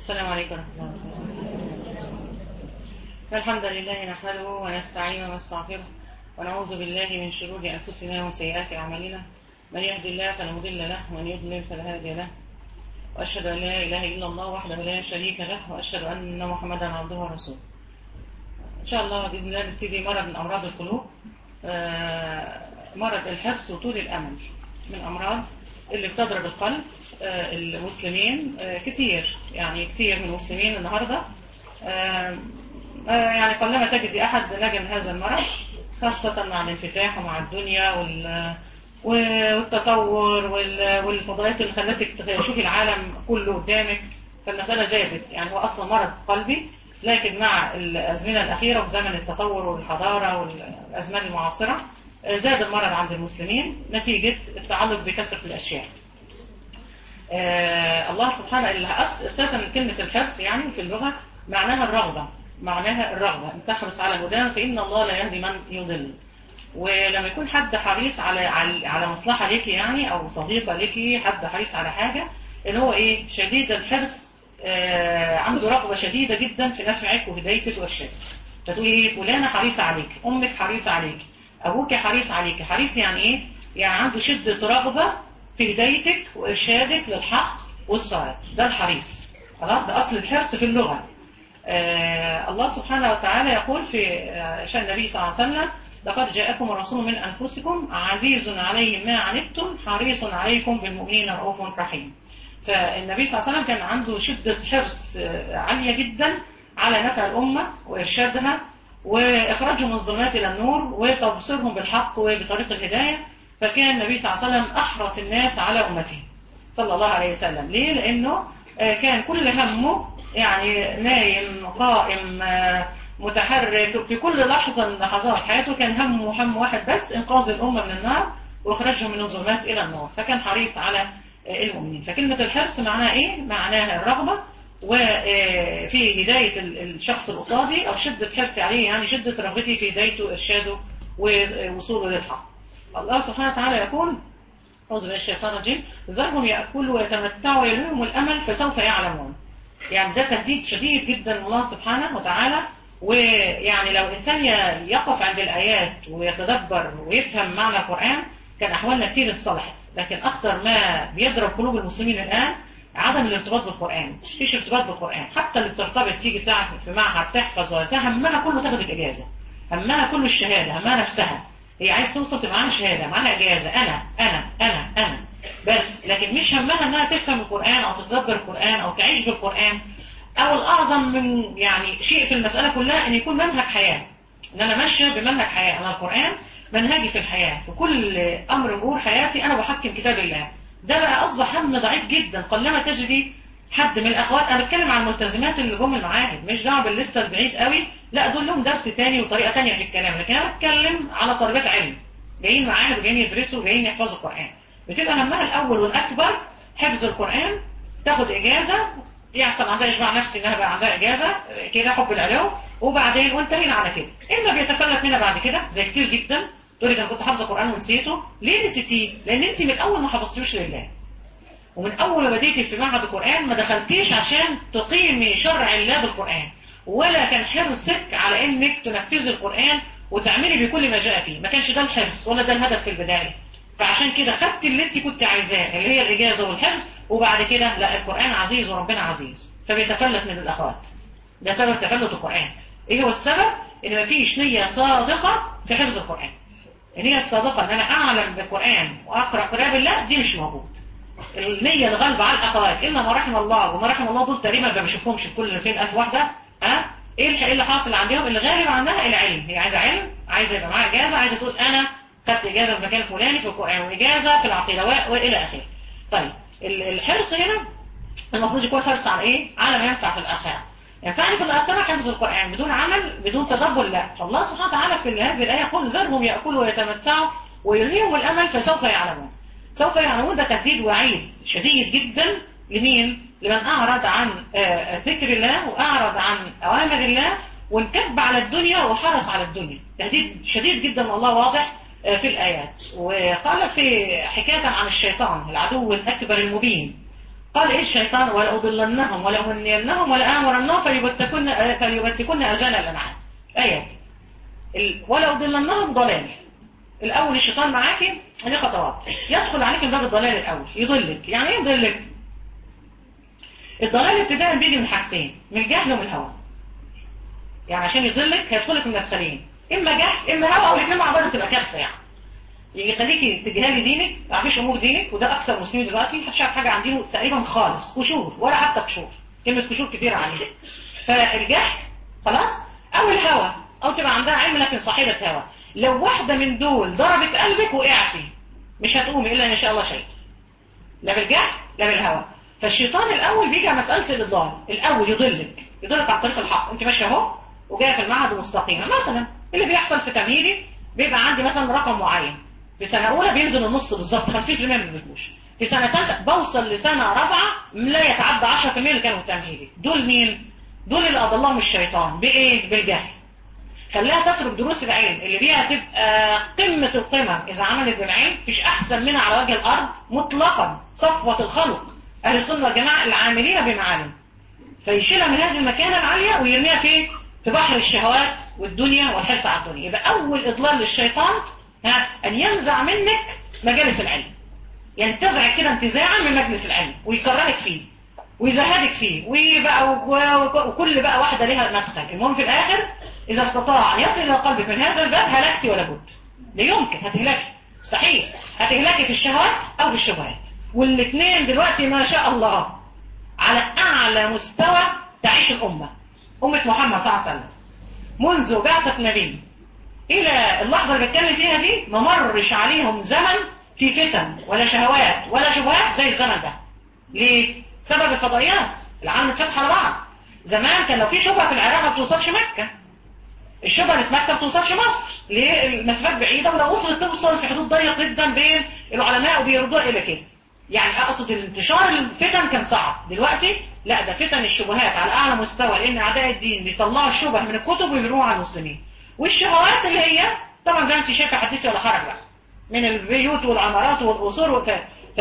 السلام عليكم ورحمة الله وبركاته الحمد لله نحمده ونستعينه ونستغفره ونعوذ بالله من شرور أنفسنا وسيئات أعمالنا من يهد الله فلا مضل له ومن يضلل فلا هادي له وأشهد أن لا إله إلا الله وحده لا شريك له وأشهد أن محمدا عبده ورسوله إن شاء الله بإذن الله نبتدي مرض من أمراض القلوب آه، مرض الحرص وطول الأمل من أمراض اللي بتضرب القلب آه، المسلمين آه، كتير يعني كتير من المسلمين النهاردة آه، آه، يعني قلما تجد أحد نجا من هذا المرض خاصة مع الانفتاح ومع الدنيا وال والتطور وال- والفضائيات اللي خلتك تشوفي العالم كله قدامك فالمسألة زادت يعني هو أصلا مرض قلبي لكن مع الأزمنة الأخيرة وزمن التطور والحضارة والأزمان المعاصرة آه، زاد المرض عند المسلمين نتيجة التعلق بكثرة الأشياء آه الله سبحانه اللي أس- أساسا كلمة الحرص يعني في اللغة معناها الرغبة معناها الرغبة أن تحرص على هداه فإن الله لا يهدي من يضل ولما يكون حد حريص على على على مصلحة ليكي يعني أو صديقة ليكي حد حريص على حاجة اللي هو إيه شديد الحرص آه عنده رغبة شديدة جدا في نفعك وهدايتك وإرشادك فتقولي إيه فلانة حريصة عليك أمك حريصة عليك أبوك حريص عليك حريص يعني إيه يعني عنده شدة رغبة في هدايتك وإرشادك للحق والصواب ده الحريص خلاص ده أصل الحرص في اللغة آه الله سبحانه وتعالى يقول في آه، شأن النبي صلى الله عليه وسلم لقد جاءكم رسول من أنفسكم عزيز عليه ما عنتم حريص عليكم بالمؤمنين رؤوف رحيم فالنبي صلى الله عليه وسلم كان عنده شدة حرص آه، عالية جدا على نفع الأمة وإرشادها وإخراجهم من الظلمات إلى النور وتبصيرهم بالحق وبطريق الهداية فكان النبي صلى الله عليه وسلم أحرص الناس على أمته صلى الله عليه وسلم ليه؟ لأنه آه، كان كل همه يعني نايم قائم آه، متحرك في كل لحظة من لحظات حياته كان همه هم واحد بس إنقاذ الأمة من النار وإخراجهم من الظلمات إلى النور فكان حريص على آه، المؤمنين فكلمة الحرص معناها إيه؟ معناها الرغبة وفي هداية ال- الشخص القصادي أو شدة حرصي عليه يعني شدة رغبتي في هدايته وإرشاده ووصوله للحق الله سبحانه وتعالى يقول أعوذ بالله من الشيطان الرجيم ذرهم يأكلوا ويتمتعوا ويلههم الأمل فسوف يعلمون يعني ده تهديد شديد جدا من الله سبحانه وتعالى ويعني لو الإنسان ي- يقف عند الآيات ويتدبر ويفهم معنى القرآن كان أحوالنا كتير اتصلحت لكن أكتر ما بيضرب قلوب المسلمين الآن عدم الارتباط بالقرآن مفيش ارتباط بالقرآن حتى اللي بترتبط تيجي تعرف في معهد تحفظ ولا بتاع، همها كله تاخد الإجازة همها كله الشهادة همها نفسها هي عايز توصل تبقى معاها شهادة معاها إجازة أنا أنا أنا أنا بس لكن مش همها إنها تفهم القرآن أو تتدبر القرآن أو تعيش بالقرآن أو الأعظم من يعني شيء في المسألة كلها إن يكون منهج حياة إن أنا ماشية بمنهج حياة أنا القرآن منهجي في الحياة في كل أمر أمور حياتي أنا بحكم كتاب الله ده بقى أصبح هم ضعيف جدا قلما تجدي حد من الأخوات أنا بتكلم عن الملتزمات اللي جم المعاهد مش دعوة باللسه البعيد قوي لا دول لهم درس تاني وطريقة تانية في الكلام لكن أنا بتكلم على طالبات علم جايين معاهد وجايين يدرسوا وجايين يحفظوا القرآن بتبقى همها الأول والأكبر حفظ القرآن تاخد إجازة يحصل عندها إشباع نفسي إنها بقى عندها إجازة كده حب العلو وبعدين وانتهينا على كده إما بيتفلت منها بعد كده زي كتير جدا تقول لك أنا كنت حافظة القرآن ونسيته ليه نسيتيه؟ لأن أنت من أول ما حفظتوش لله ومن أول ما بديتي في معهد القرآن ما دخلتيش عشان تقيمي شرع الله بالقرآن ولا كان حرصك على إنك تنفذي القرآن وتعملي بكل ما جاء فيه ما كانش ده الحرص ولا ده الهدف في البداية فعشان كده خدتي اللي انت كنت عايزاه اللي هي الإجازة والحفظ وبعد كده لا القرآن عزيز وربنا عزيز فبيتفلت من الأخوات ده سبب تفلت القرآن ايه هو السبب ان مفيش نية صادقة في حفظ القرآن النية الصادقة ان انا اعلم بالقرآن واقرأ قراءة بالله دي مش موجود النية الغالبة على الأخوات إلا ما رحم الله وما رحم الله دول تقريبا ما بشوفهمش في كل فين ألف واحدة ها إيه الح- إيه اللي حاصل عندهم اللي غالب عندها العلم هي عايزة علم عايزة يبقى معاها إجازة عايزة تقول أنا خدت إجازة في المكان الفلاني في القرآن وإجازة في العقيدة و- وإلى آخره طيب ال- الحرص هنا المفروض يكون حرص على إيه؟ على ما ينفع في الآخرة ينفعني في الآخرة حفظ القرآن بدون عمل بدون تدبر لا فالله سبحانه وتعالى في هذه الآية يقول ذرهم يأكلوا ويتمتعوا ويلهيهم الأمل فسوف يعلمون سوف يعلمون ده تهديد وعيد شديد جدا لمين؟ لمن أعرض عن آه، ذكر الله وأعرض عن أوامر الله وانكب على الدنيا وحرص على الدنيا تهديد شديد جدا والله واضح آه، في الآيات وقال في حكاية عن الشيطان العدو الأكبر المبين قال ايه الشيطان ولأضلنهم ولأمنينهم ولآمرنهم فليبتكن فليبتكن أذان الأنعام آيات ال- ولأضلنهم ضلال الأول الشيطان معاكي هذه خطوات يدخل عليك من باب الضلال الأول يضلك يعني ايه يضلك الضلال ابتداء بيجي من حاجتين من الجهل ومن الهوى يعني عشان يضلك هيدخلك من مدخلين اما جهل اما هوى او الاثنين مع بعض تبقى كارثه يعني يخليكي تجهلي دينك ما تعرفيش امور دينك وده اكثر مسلمين دلوقتي محدش عارف حاجه عن دينه تقريبا خالص قشور ولا حتى قشور كلمه قشور كتير عليه فالجهل خلاص او الهوى او تبقى عندها علم لكن صاحبه هوى لو واحده من دول ضربت قلبك وقعتي مش هتقومي الا ان شاء الله شيء لا بالجهل لا بالهوى فالشيطان الاول بيجي على مساله الاضلال الاول يضلك يضلك عن طريق الحق انت ماشيه اهو وجايه في المعهد مستقيمه مثلا اللي بيحصل في تمهيدي بيبقى عندي مثلا رقم معين في سنه اولى بينزل النص بالظبط 50% ما بيجوش في سنه ثالثه بوصل لسنه رابعه لا يتعدى 10% اللي كانوا تمهيدي دول مين دول اللي اضلهم الشيطان بايه بالجهل خلاها تترك دروس العلم اللي بيها تبقى قمة القمم إذا عملت بالعلم مفيش أحسن منها على وجه الأرض مطلقا صفوة الخلق أهل السنة والجماعة العاملين بمعالم فيشيلها من هذه المكانة العالية ويرميها في في بحر الشهوات والدنيا والحرص على الدنيا يبقى أول إضلال للشيطان ها أن ينزع منك مجالس العلم ينتزع كده انتزاعا من مجلس العلم ويكرهك فيه ويزهدك فيه ويبقى و- وكل بقى واحدة لها مدخل المهم في الآخر إذا استطاع أن يصل إلى قلبك من هذا الباب هلكت ولا بد لا يمكن هتهلكي مستحيل هتهلكي في الشهوات أو في الشبهات والاثنين دلوقتي ما شاء الله على أعلى مستوى تعيش الأمة أمة محمد صلى الله عليه وسلم منذ بعثة نبي إلى اللحظة اللي بتكلم فيها دي ما مرش عليهم زمن في فتن ولا شهوات ولا شبهات زي الزمن ده ليه؟ سبب الفضائيات العالم اتفتح على بعض زمان كان لو في شبهة في العراق ما بتوصلش مكة الشبهة اللي في مكة ما بتوصلش مصر ليه؟ المسافات بعيدة ولو وصلت توصل في حدود ضيق جدا بين العلماء وبيردوها إلى كده يعني أقصد انتشار الفتن كان صعب دلوقتي لا ده فتن الشبهات على أعلى مستوى لأن أعداء الدين بيطلعوا الشبه من الكتب ويبنوها على المسلمين والشهوات اللي هي طبعا زي ما انت شايفه حديث ولا حرج بقى من البيوت والعمارات والقصور وك...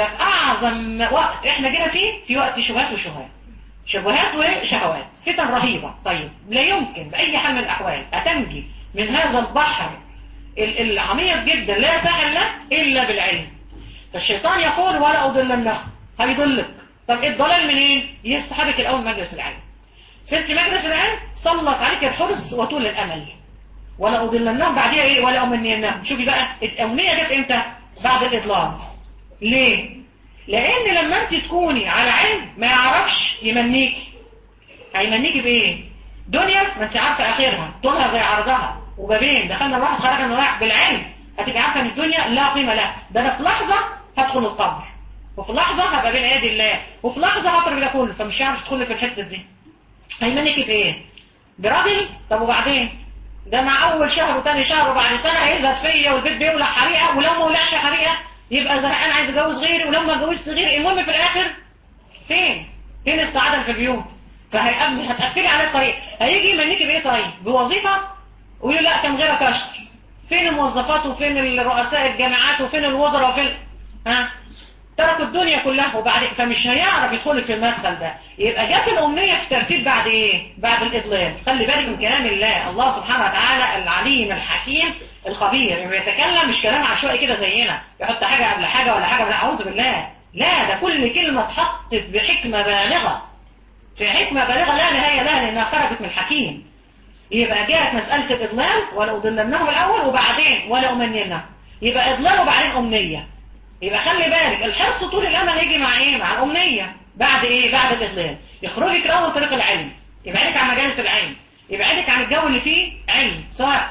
فأعظم وقت احنا جينا فيه في وقت شبهات وشهوات شبهات وشهوات فتن رهيبة طيب لا يمكن بأي حال من الأحوال أتنجي من هذا البحر ال- العميق جدا لا ساحل له إلا بالعلم فالشيطان يقول ولا أضلنه هيضلك طب الضلال منين؟ يسحبك الأول مجلس العلم سبت مجلس العلم سلط عليك الحرص وطول الأمل ولا أضلنهم بعديها إيه ولا أمنينهم شوفي بقى الأمنية جت إمتى؟ بعد الإضلال ليه؟ لأن لما أنت تكوني على علم ما يعرفش يمنيكي هيمنيكي بإيه؟ دنيا ما أنت عارفة آخرها طولها زي عرضها وبابين دخلنا الواحد خرجنا الواحد بالعلم هتبقى عارفة إن الدنيا لا قيمة لها ده أنا في لحظة هدخل القبر وفي لحظة هبقى بين أيدي الله وفي لحظة هضرب ده كله فمش هيعرف تدخل في الحتة دي هيمنيكي بإيه؟ براجل طب وبعدين؟ ده مع أول شهر وتاني شهر وبعد سنة هيزهد فيا والبيت بيولع حريقة ولو ما ولعش حريقة يبقى زهقان عايز اتجوز غيري ولو ما اتجوزت غيري المهم في الآخر فين؟ فين السعادة اللي في البيوت؟ فهيقابل هتقفلي عليه الطريق هيجي يمنيكي بإيه طيب؟ بوظيفة ويقول لا كان غيرك أشطر فين الموظفات وفين الرؤساء الجامعات وفين الوزراء وفين ها؟ تركوا الدنيا كلها وبعد فمش هيعرف يدخلك في المدخل ده يبقى جت الأمنية في ترتيب بعد إيه؟ بعد الإضلال خلي بالك من كلام الله الله سبحانه وتعالى العليم الحكيم الخبير لما يتكلم مش كلام عشوائي كده زينا يحط حاجة قبل حاجة ولا حاجة ولا أعوذ بالله لا ده كل كلمة اتحطت بحكمة بالغة في حكمة بالغة لا نهاية لها لأنها خرجت من الحكيم يبقى جاءت مسألة الإضلال ولا أضلنهم الأول وبعدين ولا أمنينهم يبقى إضلال وبعدين أمنية يبقى خلي بالك الحرص طول الامل يجي مع ايه مع الامنيه بعد ايه بعد الاضلال يخرجك الاول طريق العلم يبعدك عن مجالس العلم يبعدك عن الجو اللي فيه علم سواء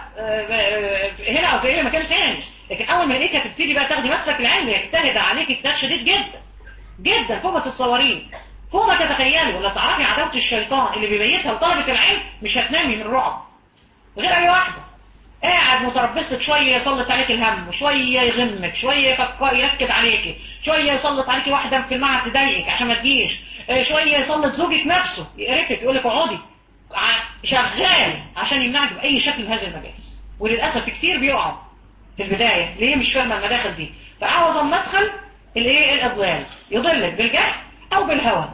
هنا او في اي مكان تاني لكن اول ما ايديك هتبتدي بقى تاخدي مسلك العلم يجتهد عليك اجتهاد شديد جدا جدا فوق ما تتصوريه فوق ما تتخيلي ولا تعرفي عداوه الشيطان اللي بيبيتها لطلبه العلم مش هتنامي من الرعب غير اي واحده قاعد متربص لك شويه يسلط عليك الهم شويه يغمك شويه يفكر يركب عليك شويه يسلط عليك واحده في المعهد تضايقك عشان ما تجيش شويه يسلط زوجك نفسه يقرفك يقول لك اقعدي شغال عشان يمنعك باي شكل من هذه المجالس وللاسف كتير بيقعوا في البدايه ليه مش فاهمه المداخل دي فاعوض مدخل الايه الاضلال يضلك بالجهل او بالهوى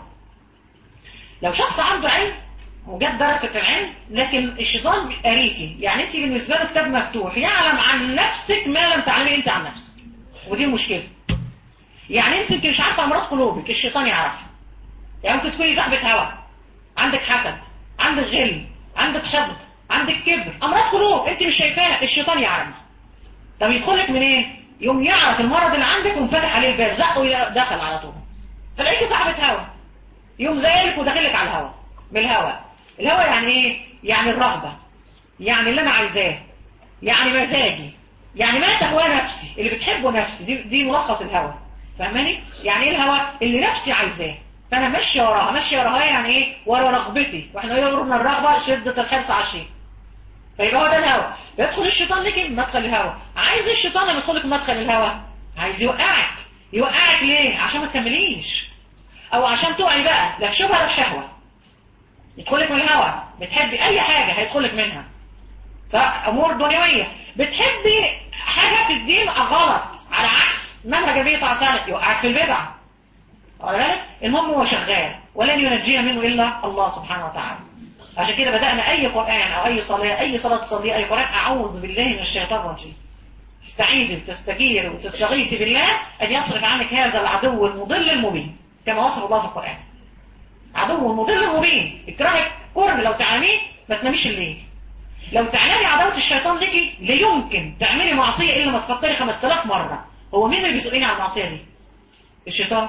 لو شخص عنده علم وجد درس في العلم لكن الشيطان قريكي يعني انت بالنسبه له كتاب مفتوح يعلم عن نفسك ما لم تعلمي انت عن نفسك ودي المشكله يعني انت يمكن مش عارفه امراض قلوبك الشيطان يعرفها يعني ممكن تكوني صاحبه هوى عندك حسد عندك غل عندك حقد عندك كبر امراض قلوب انت مش شايفاها الشيطان يعرفها طب يدخلك منين ايه؟ يوم يعرف المرض اللي عندك ومفتح عليه الباب زقه دخل على طول فلاقيكي صاحبه هوى يوم زيك وداخلك على الهوى بالهوى الهوى يعني ايه يعني الرغبه يعني اللي انا عايزاه يعني مزاجي يعني ما تهوى نفسي اللي بتحبه نفسي دي, دي ملخص الهوى فاهماني يعني ايه الهوى اللي نفسي عايزاه فانا ماشيه وراها ماشيه وراها يعني ايه ورا رغبتي واحنا يقولوا الرغبه شده الحرص على الشيء فيبقى هو ده الهوى يدخل الشيطان لك مدخل الهوى عايز الشيطان لما يدخلك مدخل الهوى عايز يوقعك يوقعك ليه عشان ما تكمليش او عشان تقعي بقى لا شبهه ولا شهوه يدخلك من الهوى بتحبي اي حاجه هيدخلك منها سواء امور دنيويه بتحبي حاجه في الدين غلط على عكس منهج النبي صلى الله عليه وسلم يوقعك في البدع واخد بالك المهم هو شغال ولن ينجينا منه الا الله سبحانه وتعالى عشان كده بدأنا أي قرآن أو أي صلاة أي صلاة تصلي أي قرآن أعوذ بالله من الشيطان الرجيم استعيذي وتستجيري وتستغيثي بالله أن يصرف عنك هذا العدو المضل المبين كما وصف الله في القرآن عدو مضل مبين اكرهك كره لو تعانيه ما تناميش الليل لو تعلمي عداوة الشيطان ليكي لا يمكن تعملي معصية إلا ما تفكري 5000 مرة هو مين اللي بيزقني على المعصية دي الشيطان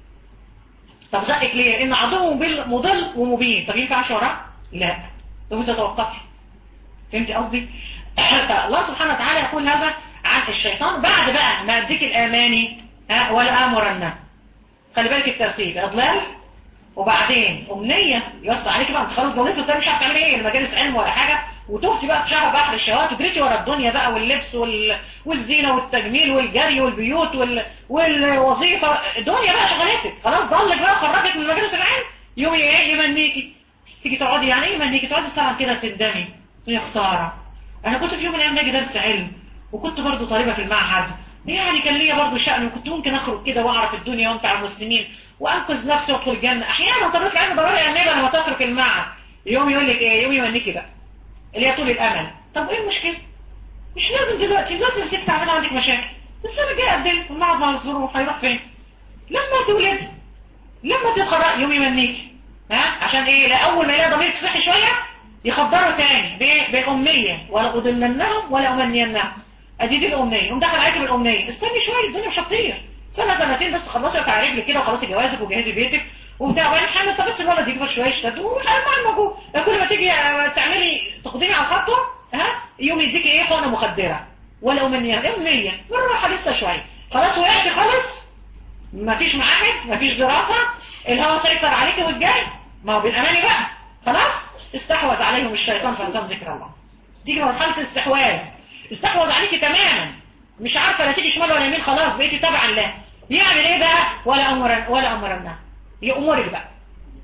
طب زقك ليه ان عدو مضل ومبين طب ينفع وراه لا ثم تتوقفي فهمتي قصدي الله سبحانه وتعالى يقول هذا عن الشيطان بعد بقى ما اديك الاماني ها ولا امرن خلي بالك الترتيب اضلال وبعدين امنيه يوسع عليك بقى انت خلاص ضليت وانت مش عارف تعمل ايه مجالس علم ولا حاجه وتهتي بقى في شهر بحر الشهوات وجريتي ورا الدنيا بقى واللبس وال... والزينه والتجميل والجري والبيوت وال... والوظيفه الدنيا بقى شغلتك خلاص ضلك بقى خرجت من مجالس العلم يوم ايه يمنيكي تيجي تقعدي يعني ايه منيكي تقعدي ساعه كده تندمي يا خساره انا كنت في يوم من الايام باجي درس علم وكنت برضه طالبه في المعهد يعني كان ليا برضه شأن وكنت ممكن اخرج كده واعرف الدنيا وانفع المسلمين وانقذ نفسي وادخل الجنه احيانا طالبه العلم ضروري انبه لما تترك المعهد يوم يقول لك ايه يوم يمنيكي بقى اللي هي طول الامل طب ايه المشكله مش لازم دلوقتي دلوقتي لو سبت تعمل عندك مشاكل بس انا جاي اقدم والمعهد مع الظروف هيروح فين لما تولدي لما تتخرج يوم يمنيكي ها عشان ايه لا اول ما يلاقي ضميرك صحي شويه يخبروا تاني بأمية ولا أضلنهم ولا أمنينهم أدي دي الأمنية يقوم دخل عليك بالأمنية استني شوية الدنيا مش هتطير سنة سنتين بس خلصي على رجلك كده وخلصي جوازك وجهزي بيتك وبتاع وبعدين حمل طب بس الولد يكبر شوية يشتد والحال مع الموجود كل ما تيجي تعملي تقدمي على الخطوة ها يوم يديكي ايه حقنة مخدرة ولا أمنية أمنية بالراحة لسه شوية خلاص وقعتي خالص مفيش معاهد مفيش دراسة الهوا سيطر عليكي والجاي ما هو بالأماني بقى خلاص استحوذ عليهم الشيطان فنسان ذكر الله تيجي مرحلة استحواذ استحوذ عليكي تماما مش عارفة لا تيجي شمال ولا يمين خلاص بقيتي تبعا له يعمل ايه بقى ولا امر ولا امرنا يأمرك بقى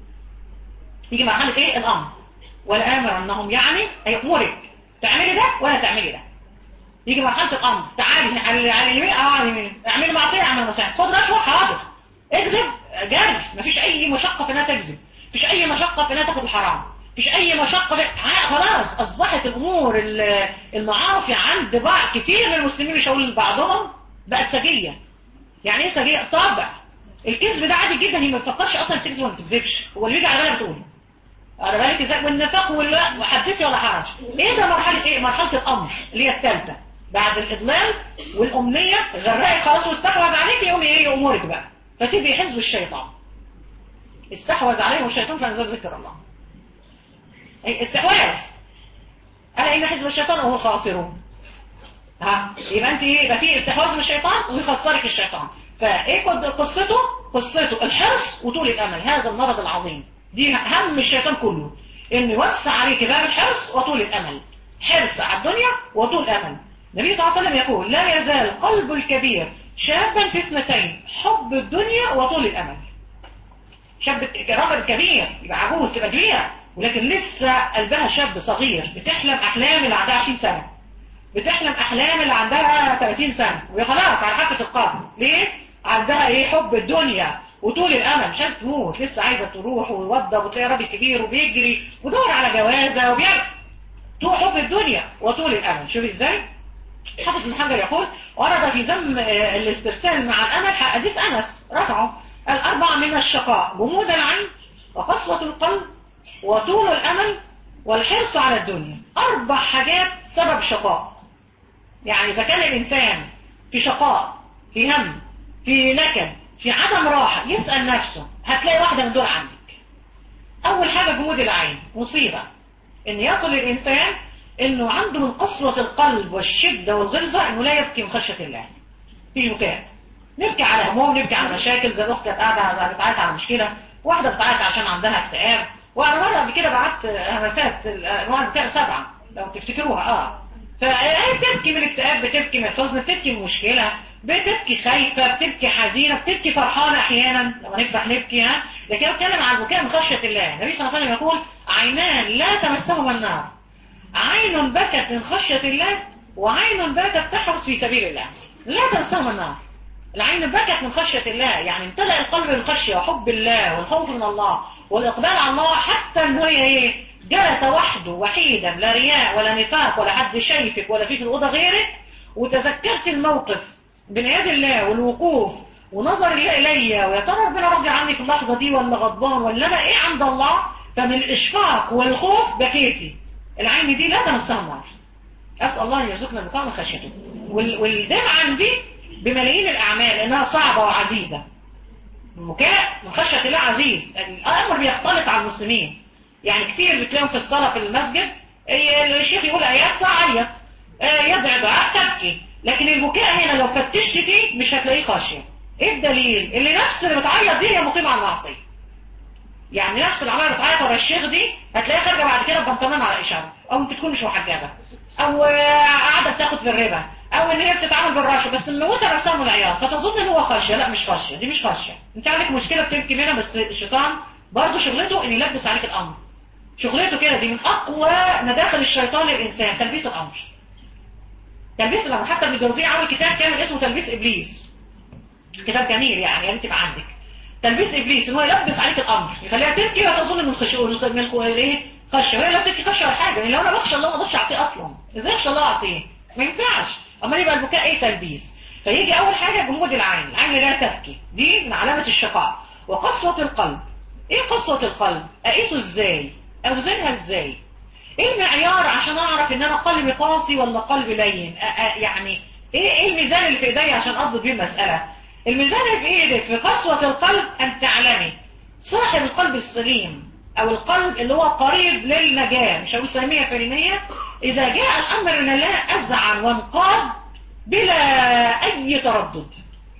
يجي مرحلة ايه الامر ولا امرنهم يعني هيأمرك تعملي ده ولا تعملي ده يجي مرحلة الامر تعالي على على اليمين اه على اليمين اعملي معصية اعمل مساعد خد رشوة حاضر اكذب جري مفيش اي مشقة في انها تكذب مفيش اي مشقة في انها تاخد الحرام مفيش اي مشقة في... خلاص اصبحت الامور المعاصي عند بعض كتير من المسلمين مش هقول بعضهم بقت سجية يعني ايه سجية طابع الكذب ده عادي جدا هي ما بتفكرش اصلا بتكذب ولا ما بتكذبش هو اللي بيجي على بالها بتقول على بالك ازاي والنفاق ولا وحدثي ولا حرج ايه ده مرحله ايه مرحله الامر اللي هي الثالثه بعد الاضلال والامنيه غرقك خلاص واستحوذ عليك يقوم ايه امورك بقى فتبقي حزب الشيطان استحوذ عليهم الشيطان فانزل ذكر الله اي استحواذ الا ان حزب الشيطان هم الخاسرون ها يبقى انت ايه يبقى في استحواذ من الشيطان ويخسرك الشيطان فايه كنت قصته قصته الحرص وطول الامل هذا المرض العظيم دي هم الشيطان كله انه يوسع عليك باب الحرص وطول الامل حرص على الدنيا وطول امل النبي صلى الله عليه وسلم يقول لا يزال قلب الكبير شابا في اثنتين حب الدنيا وطول الامل شاب راجل كبير يبقى عجوز تبقى كبيره ولكن لسه قلبها شاب صغير بتحلم احلام اللي عندها 20 سنه بتحلم احلام اللي عندها 30 سنه وهي خلاص على حافه القبر ليه عندها ايه حب الدنيا وطول الامل مش عايز تموت لسه عايزه تروح ويوضب وتلاقي راجل كبير وبيجري ودور على جوازه وبيعمل طول حب الدنيا وطول الامل شوف ازاي حافظ بن حجر يقول ورد في ذم آه، الاسترسال مع الامل حديث انس رفعه الاربع من الشقاء جمود العين وقسوه القلب وطول الامل والحرص على الدنيا اربع حاجات سبب شقاء يعني اذا كان الانسان في شقاء في هم في نكد في عدم راحه يسال نفسه هتلاقي واحده من دول عندك اول حاجه جمود العين مصيبه ان يصل الانسان انه عنده من قسوة القلب والشدة والغلظة انه لا يبكي من خشية الله في بكاء نبكي على هموم نبكي على مشاكل زي الاخت كانت قاعده بتعيط على مشكله واحده بتعيط عشان عندها اكتئاب وانا مره قبل كده بعت همسات انواع البكاء سبعه لو تفتكروها اه فهي بتبكي من الاكتئاب بتبكي من الحزن بتبكي من مشكله بتبكي خايفه بتبكي حزينه بتبكي فرحانه احيانا لما نفرح نبكي ها لكن انا بتكلم عن البكاء من خشيه الله النبي صلى الله عليه وسلم يقول عينان لا تمسهما النار عين بكت من خشية الله وعين باتت تحرس في سبيل الله لا تنساهم النار العين بكت من خشية الله يعني امتلأ القلب بالخشية وحب الله والخوف من الله والإقبال على الله حتى انه هي ايه جلس وحده وحيدا لا رياء ولا نفاق ولا حد شايفك ولا في في الأوضة غيرك وتذكرت الموقف بين يد الله والوقوف ونظر الله إلي ويا ترى ربنا راضي عني في اللحظة دي ولا غضبان ولا أنا إيه عند الله فمن الإشفاق والخوف بكيتي العين دي لا تمسها النار أسأل الله أن يرزقنا البقاء من خشيته وال- والدمعة دي بملايين الأعمال إنها صعبة وعزيزة البكاء من خشية الله عزيز الأمر بيختلط على المسلمين يعني كتير بتلاقيهم في الصلاة في المسجد إيه، الشيخ يقول آيات تعيط آه، يدعي دعاء تبكي لكن البكاء هنا لو فتشت فيه مش هتلاقيه خاشية ايه الدليل اللي نفس اللي بتعيط دي هي مقيمة على المعصية يعني نفس العمالة بتعيط ورا الشيخ دي هتلاقيها خارجة بعد كده ببنطلون على إشارة أو ممكن تكون مش محجبة أو آه، قاعدة بتاخد في الربا أو إن هي بتتعامل بالرشوة بس مموتة نفسها من العياط فتظن إن هو خاشية لا مش خاشية دي مش خاشية أنت عندك مشكلة بتبكي منها بس الشيطان برضه شغلته إن يلبس عليك الأمر شغلته كده دي من أقوى مداخل الشيطان للإنسان تلبيس الأمر تلبيس الأمر حتى ابن الجوزية عمل كتاب كامل اسمه تلبيس إبليس كتاب جميل يعني يا ريت يبقى عندك تلبيس ابليس ان هو يلبس عليك الامر يخليها تبكي وتظن من الخشوع من الخ- ايه خشيه وهي لا بتبكي خشيه ولا حاجه يعني لو انا بخشى الله ما اقدرش اعصيه اصلا ازاي اخشى الله اعصيه ما ينفعش امال يبقى البكاء ايه تلبيس فيجي اول حاجه جمود العين العين لا تبكي دي من علامه الشقاء وقسوه القلب ايه قسوه القلب اقيسه ازاي اوزنها ازاي ايه المعيار عشان اعرف ان انا قلبي قاسي ولا قلبي لين أ- أ- يعني ايه ايه الميزان اللي في ايدي عشان اضبط بيه المساله الميزان اللي في ايدك في قسوه القلب ان تعلمي صاحب القلب السليم او القلب اللي هو قريب للنجاه مش هقول سلاميه فعلميه اذا جاء الامر من الله اذعن وانقاد بلا اي تردد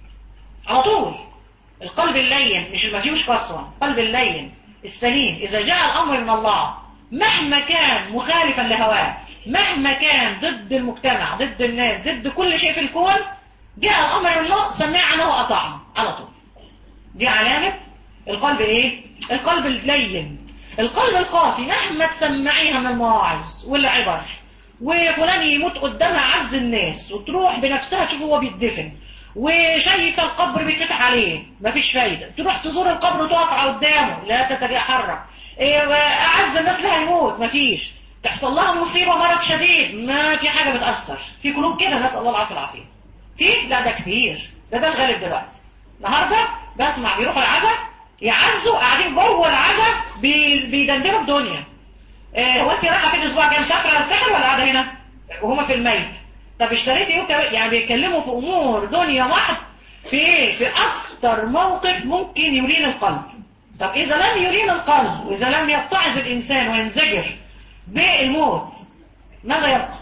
على طول القلب اللين مش اللي ما فيهوش قسوه القلب اللين السليم اذا جاء الامر من الله مهما كان مخالفا لهواه مهما كان ضد المجتمع ضد الناس ضد كل شيء في الكون جاء الامر من الله سمعنا واطعنا على طول دي علامة القلب ايه القلب اللين القلب القاسي مهما تسمعيها من المواعظ والعبر وفلان يموت قدامها عز الناس وتروح بنفسها تشوف هو بيتدفن وشايفه القبر بيتفتح عليه مفيش فايدة تروح تزور القبر وتقف قدامه لا تتحرك إيه أعز الناس لها يموت مفيش تحصل لها مصيبة مرض شديد ما في حاجة بتأثر في قلوب كده نسأل الله العافية والعافية في لا ده كتير ده ده الغالب دلوقتي النهارده بسمع بيروحوا العزا يعزوا قاعدين جوه العزا بي- بيدندنوا في دنيا إيه هو انت رايحه في الاسبوع الجاي مسافره الساحل ولا قاعده هنا وهما في الميت طب اشتريتي ايه وكا- يعني بيتكلموا في امور دنيا واحد في ايه في اكتر موقف ممكن يلين القلب طب اذا لم يلين القلب واذا لم يتعظ الانسان وينزجر بالموت ماذا يبقى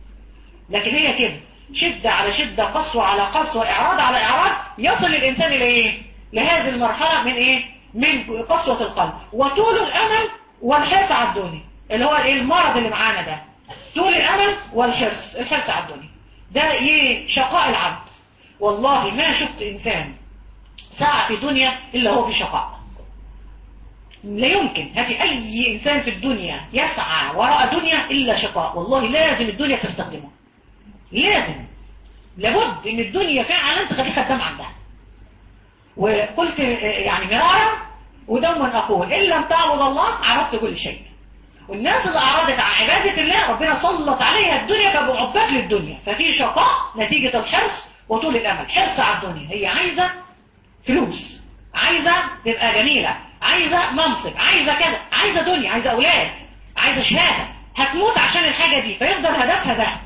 لكن هي كده شدة على شدة قسوة على قسوة إعراض على إعراض يصل الإنسان إلى إيه؟ لهذه المرحلة من إيه؟ من قسوة القلب وطول الأمل والحرص على الدنيا اللي هو الإيه؟ المرض اللي معانا ده طول الأمل والحرص الحرص على الدنيا ده إيه؟ شقاء العبد والله ما شفت إنسان سعى في دنيا إلا هو في شقاء لا يمكن هاتي أي إنسان في الدنيا يسعى وراء دنيا إلا شقاء والله لازم الدنيا تستخدمه لازم لابد ان الدنيا فعلا تخليه خدام عندها وقلت يعني مرارا ودوما أقول إن لم تعبد الله عرفت كل شيء والناس اللي أعرضت عن عبادة الله ربنا سلط عليها الدنيا كانوا عباد للدنيا ففي شقاء نتيجة الحرص وطول الأمل حرص على الدنيا هي عايزة فلوس عايزة تبقى جميلة عايزة منصب عايزة كذا عايزة دنيا عايزة أولاد عايزة شهادة هتموت عشان الحاجة دي فيفضل هدفها ده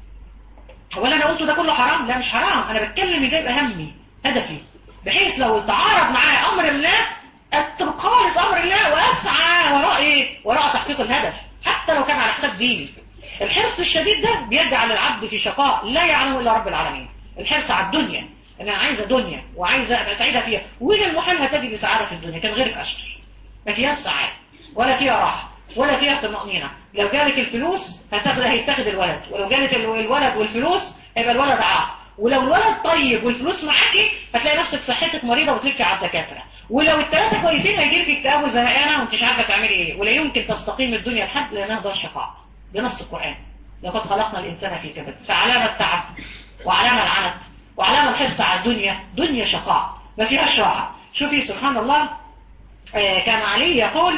هو اللي انا قلته ده كله حرام لا مش حرام انا بتكلم ده يبقى همي هدفي بحيث لو تعارض معايا امر الله اترك خالص امر الله واسعى وراء ايه وراء تحقيق الهدف حتى لو كان على حساب ديني الحرص الشديد ده بيجعل العبد في شقاء لا يعلمه الا رب العالمين الحرص على الدنيا انا عايزه دنيا وعايزه ابقى سعيده فيها وين المحال هتجد سعاده في الدنيا كان غيرك اشطر ما فيهاش سعاده ولا فيها راحه ولا فيها طمأنينة لو جالك الفلوس هتاخد هيتاخد الولد ولو جالت الولد والفلوس هيبقى الولد عاق ولو الولد طيب والفلوس معاكي هتلاقي نفسك صحتك مريضة وتلفي على الدكاترة ولو الثلاثة كويسين هيجيلك اكتئاب وزهقانة وانت مش عارفة تعملي ايه ولا يمكن تستقيم الدنيا لحد لانها ده الشقاء بنص القرآن لقد خلقنا الإنسان في كبد فعلامة التعب وعلامة العنت وعلامة الحرص على الدنيا دنيا شقاء ما فيهاش راحة شوفي سبحان الله آه كان علي يقول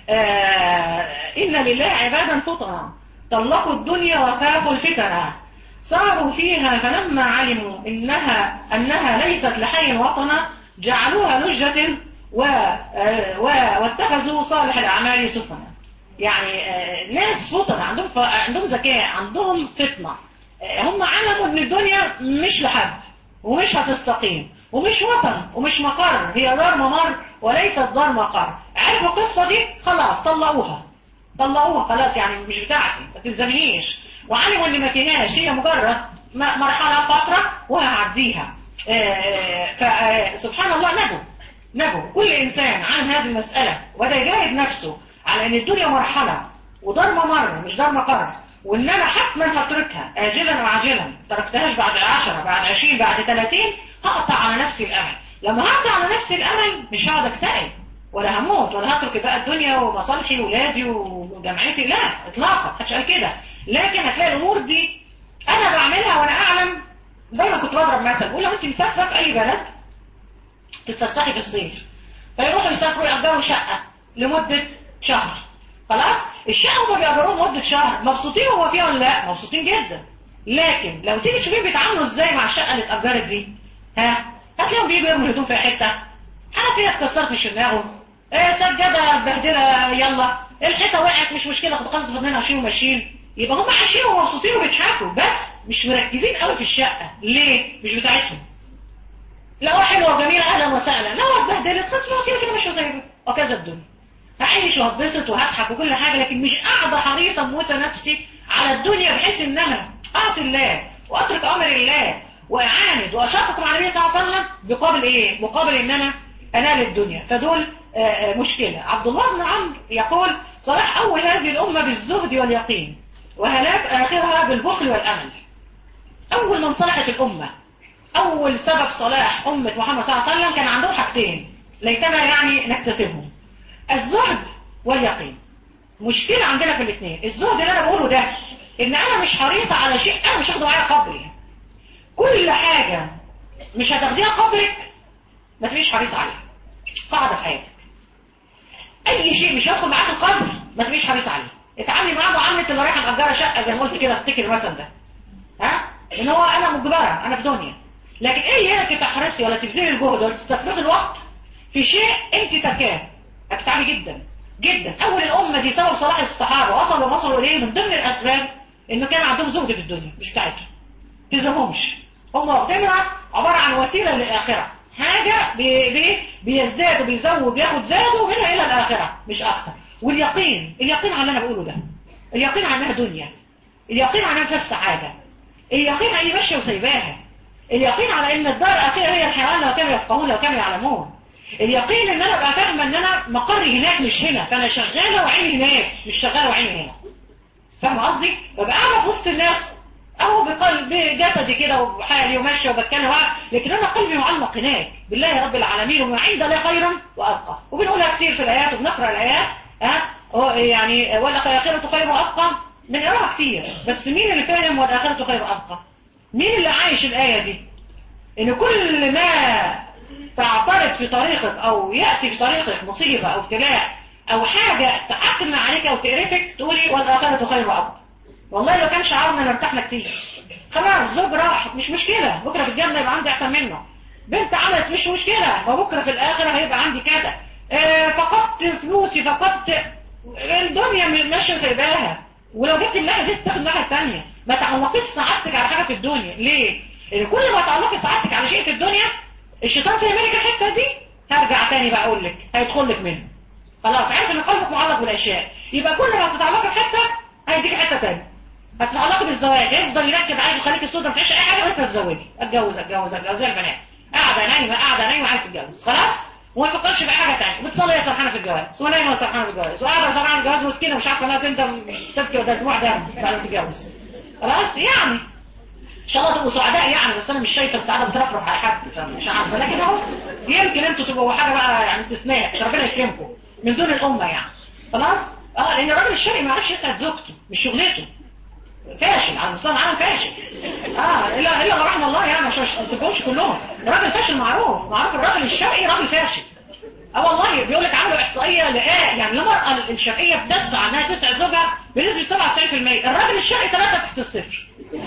آه إن لله عبادا فطنا طلقوا الدنيا وخافوا الفتنة صاروا فيها فلما علموا إنها أنها ليست لحي وطنا جعلوها لجة و... و... واتخذوا صالح الأعمال سفنا يعني آه ناس فطنة عندهم ف... عندهم ذكاء عندهم فطنة آه هم علموا إن الدنيا مش لحد ومش هتستقيم ومش وطن ومش مقر هي دار ممر وليست دار مقر عرفوا القصة دي خلاص طلقوها طلقوها خلاص يعني مش بتاعتي ما تلزمنيش وعلموا ان ما فيهاش هي مجرد مرحلة فترة وهعديها فسبحان الله نجوا نجوا كل انسان عن هذه المسألة وده يجاهد نفسه على ان الدنيا مرحلة ودار ممر مش دار مقر وان انا حتما هتركها اجلا وعاجلا تركتهاش بعد عشرة بعد عشرين بعد ثلاثين هقطع على نفسي الامل لما هقطع على نفسي الامل مش هقعد اكتئب ولا هموت ولا هترك بقى الدنيا ومصالحي وولادي وجامعتي لا اطلاقا محدش قال كده لكن هتلاقي الامور دي انا بعملها وانا اعلم دايما كنت بضرب مثل بقول لو انت مسافره في اي بلد تتفسحي في الصيف فيروحوا يسافروا يأجروا شقه لمده شهر خلاص الشقه هم بيأجروها لمده شهر مبسوطين هو فيها ولا لا مبسوطين جدا لكن لو تيجي تشوفيه بيتعاملوا ازاي مع الشقه اللي اتأجرت دي ها هتلاقيهم بيجوا يرموا الهدوم في حته حنفيه اتكسرت مش في دماغه ايه سجاده مبهدله يلا الحيطه وقعت مش مشكله كنت خلص بدنا عايشين وماشيين يبقى هم عايشين ومبسوطين وبيضحكوا بس مش مركزين قوي في الشقه ليه مش بتاعتهم لو حلوه وجميله اهلا وسهلا لو اتبهدلت خلاص ما كده كده مش هسيبها وكذا الدنيا هعيش وهتبسط وهضحك وكل حاجه لكن مش قاعده حريصه موتة نفسي على الدنيا بحيث انها اعصي الله واترك امر الله واعاند واشقق مع النبي صلى الله عليه وسلم بقابل ايه مقابل ان انا انال الدنيا فدول آآ آآ مشكلة عبد الله بن عمرو يقول صلاح اول هذه الامة بالزهد واليقين وهلاك اخرها بالبخل والامل اول من صلحت الامة اول سبب صلاح امة محمد صلى الله عليه وسلم كان عندهم حاجتين ليتنا يعني نكتسبهم الزهد واليقين مشكلة عندنا في الاثنين الزهد اللي انا بقوله ده ان انا مش حريصة على شيء انا مش هاخده معايا قبري كل حاجة مش هتاخديها قبرك ما تبقيش حريص عليها قاعدة في حياتك اي شيء مش هيدخل معاك القبر ما تبقيش حريص عليه اتعاملي معاه معامله اللي رايحه مأجره شقه زي ما قلت كده افتكر المثل ده ها ان هو انا مجبره انا في دنيا لكن ايه هنا تحرصي ولا تبذلي الجهد ولا تستفرغي الوقت في شيء انت تركاه هتتعبي جدا جدا اول الامه دي سبب صلاح الصحابه وصلوا وصلوا اليه من ضمن الاسباب انه كان عندهم زهد في الدنيا مش بتاعتهم تزهمش هم واخدينها عباره عن وسيله للاخره حاجة بي بي بيزداد وبيزود بياخد زاده منها إلى الآخرة مش أكتر واليقين اليقين على اللي أنا بقوله ده اليقين على انها دنيا اليقين على انها فيها السعادة اليقين على ماشية وسايباها اليقين على ان الدار الأخيرة هي الحيوان لو كانوا يفقهون لو كانوا يعلمون اليقين ان انا ابقى فاهمة ان انا مقري هناك مش هنا فانا شغالة وعيني هناك مش شغالة وعيني هنا فاهم قصدي؟ ببقى قاعدة في وسط الناس اهو بقلب جسدي كده وحالي وماشيه وبتكلم معاه لكن انا قلبي معلق هناك بالله رب العالمين وما عند لا خيرا وابقى وبنقولها كتير في الايات وبنقرا الايات ها أه يعني والاخره خير وابقى بنقراها كتير بس مين اللي فاهم والاخره خير وابقى مين اللي عايش الايه دي ان كل ما تعترض في طريقك او ياتي في طريقك مصيبه او ابتلاء او حاجه تعكن عليك او تقرفك تقولي والاخره خير وابقى والله لو كان شعارنا نرتاحنا كتير خلاص زوج راح مش مشكله بكره في الجنه يبقى عندي احسن منه بنت عملت مش مشكله وبكره في الاخره هيبقى عندي كذا آه فقدت فلوسي فقدت الدنيا ماشيه سايباها ولو جبت الناحيه دي تاخد الناحيه الثانيه ما تعلقيش سعادتك على حاجه في الدنيا ليه؟ لان كل ما تعلقي سعادتك على شيء في الدنيا الشيطان في يمينك الحته دي هرجع تاني بقى اقول لك هيدخل لك منه خلاص عارف ان قلبك معلق بالاشياء يبقى كل ما تتعلقي في حته هيديك حته ثانيه هتتعلقي بالزواج يفضل يركز عليك ويخليك الصوت ما فيش اي حاجه وانت تتزوجي اتجوز اتجوز اتجوز زي البنات قاعده نايمه قاعده نايمه عايز تتجوز خلاص وما تفكرش في حاجه ثانيه بتصلي يا سرحانه في الجواز ونايمه يا سرحانه في الجواز وقاعده سرحانه في الجواز مسكينه مش عارفه انها انت تبكي ولا دموع دم بعد ما تتجوز خلاص يعني ان شاء الله تبقوا سعداء يعني بس انا مش شايفه السعاده بترفرف على حد مش عارفه لكن اهو يمكن انتوا تبقوا حاجه بقى يعني استثناء عشان ربنا يكرمكم من دون الامه يعني خلاص اه لان الراجل الشرقي ما يعرفش يسعد زوجته مش شغلته فاشل على مستوى العالم فاشل اه الا الا رحم الله يعني عشان ما تسيبهمش كلهم الراجل فاشل معروف معروف الراجل الشرقي راجل فاشل اه والله بيقول لك عملوا احصائيه لقاه يعني المراه الشرقيه بتسعى انها تسعد زوجها بنسبه 97% الراجل الشرقي ثلاثه تحت الصفر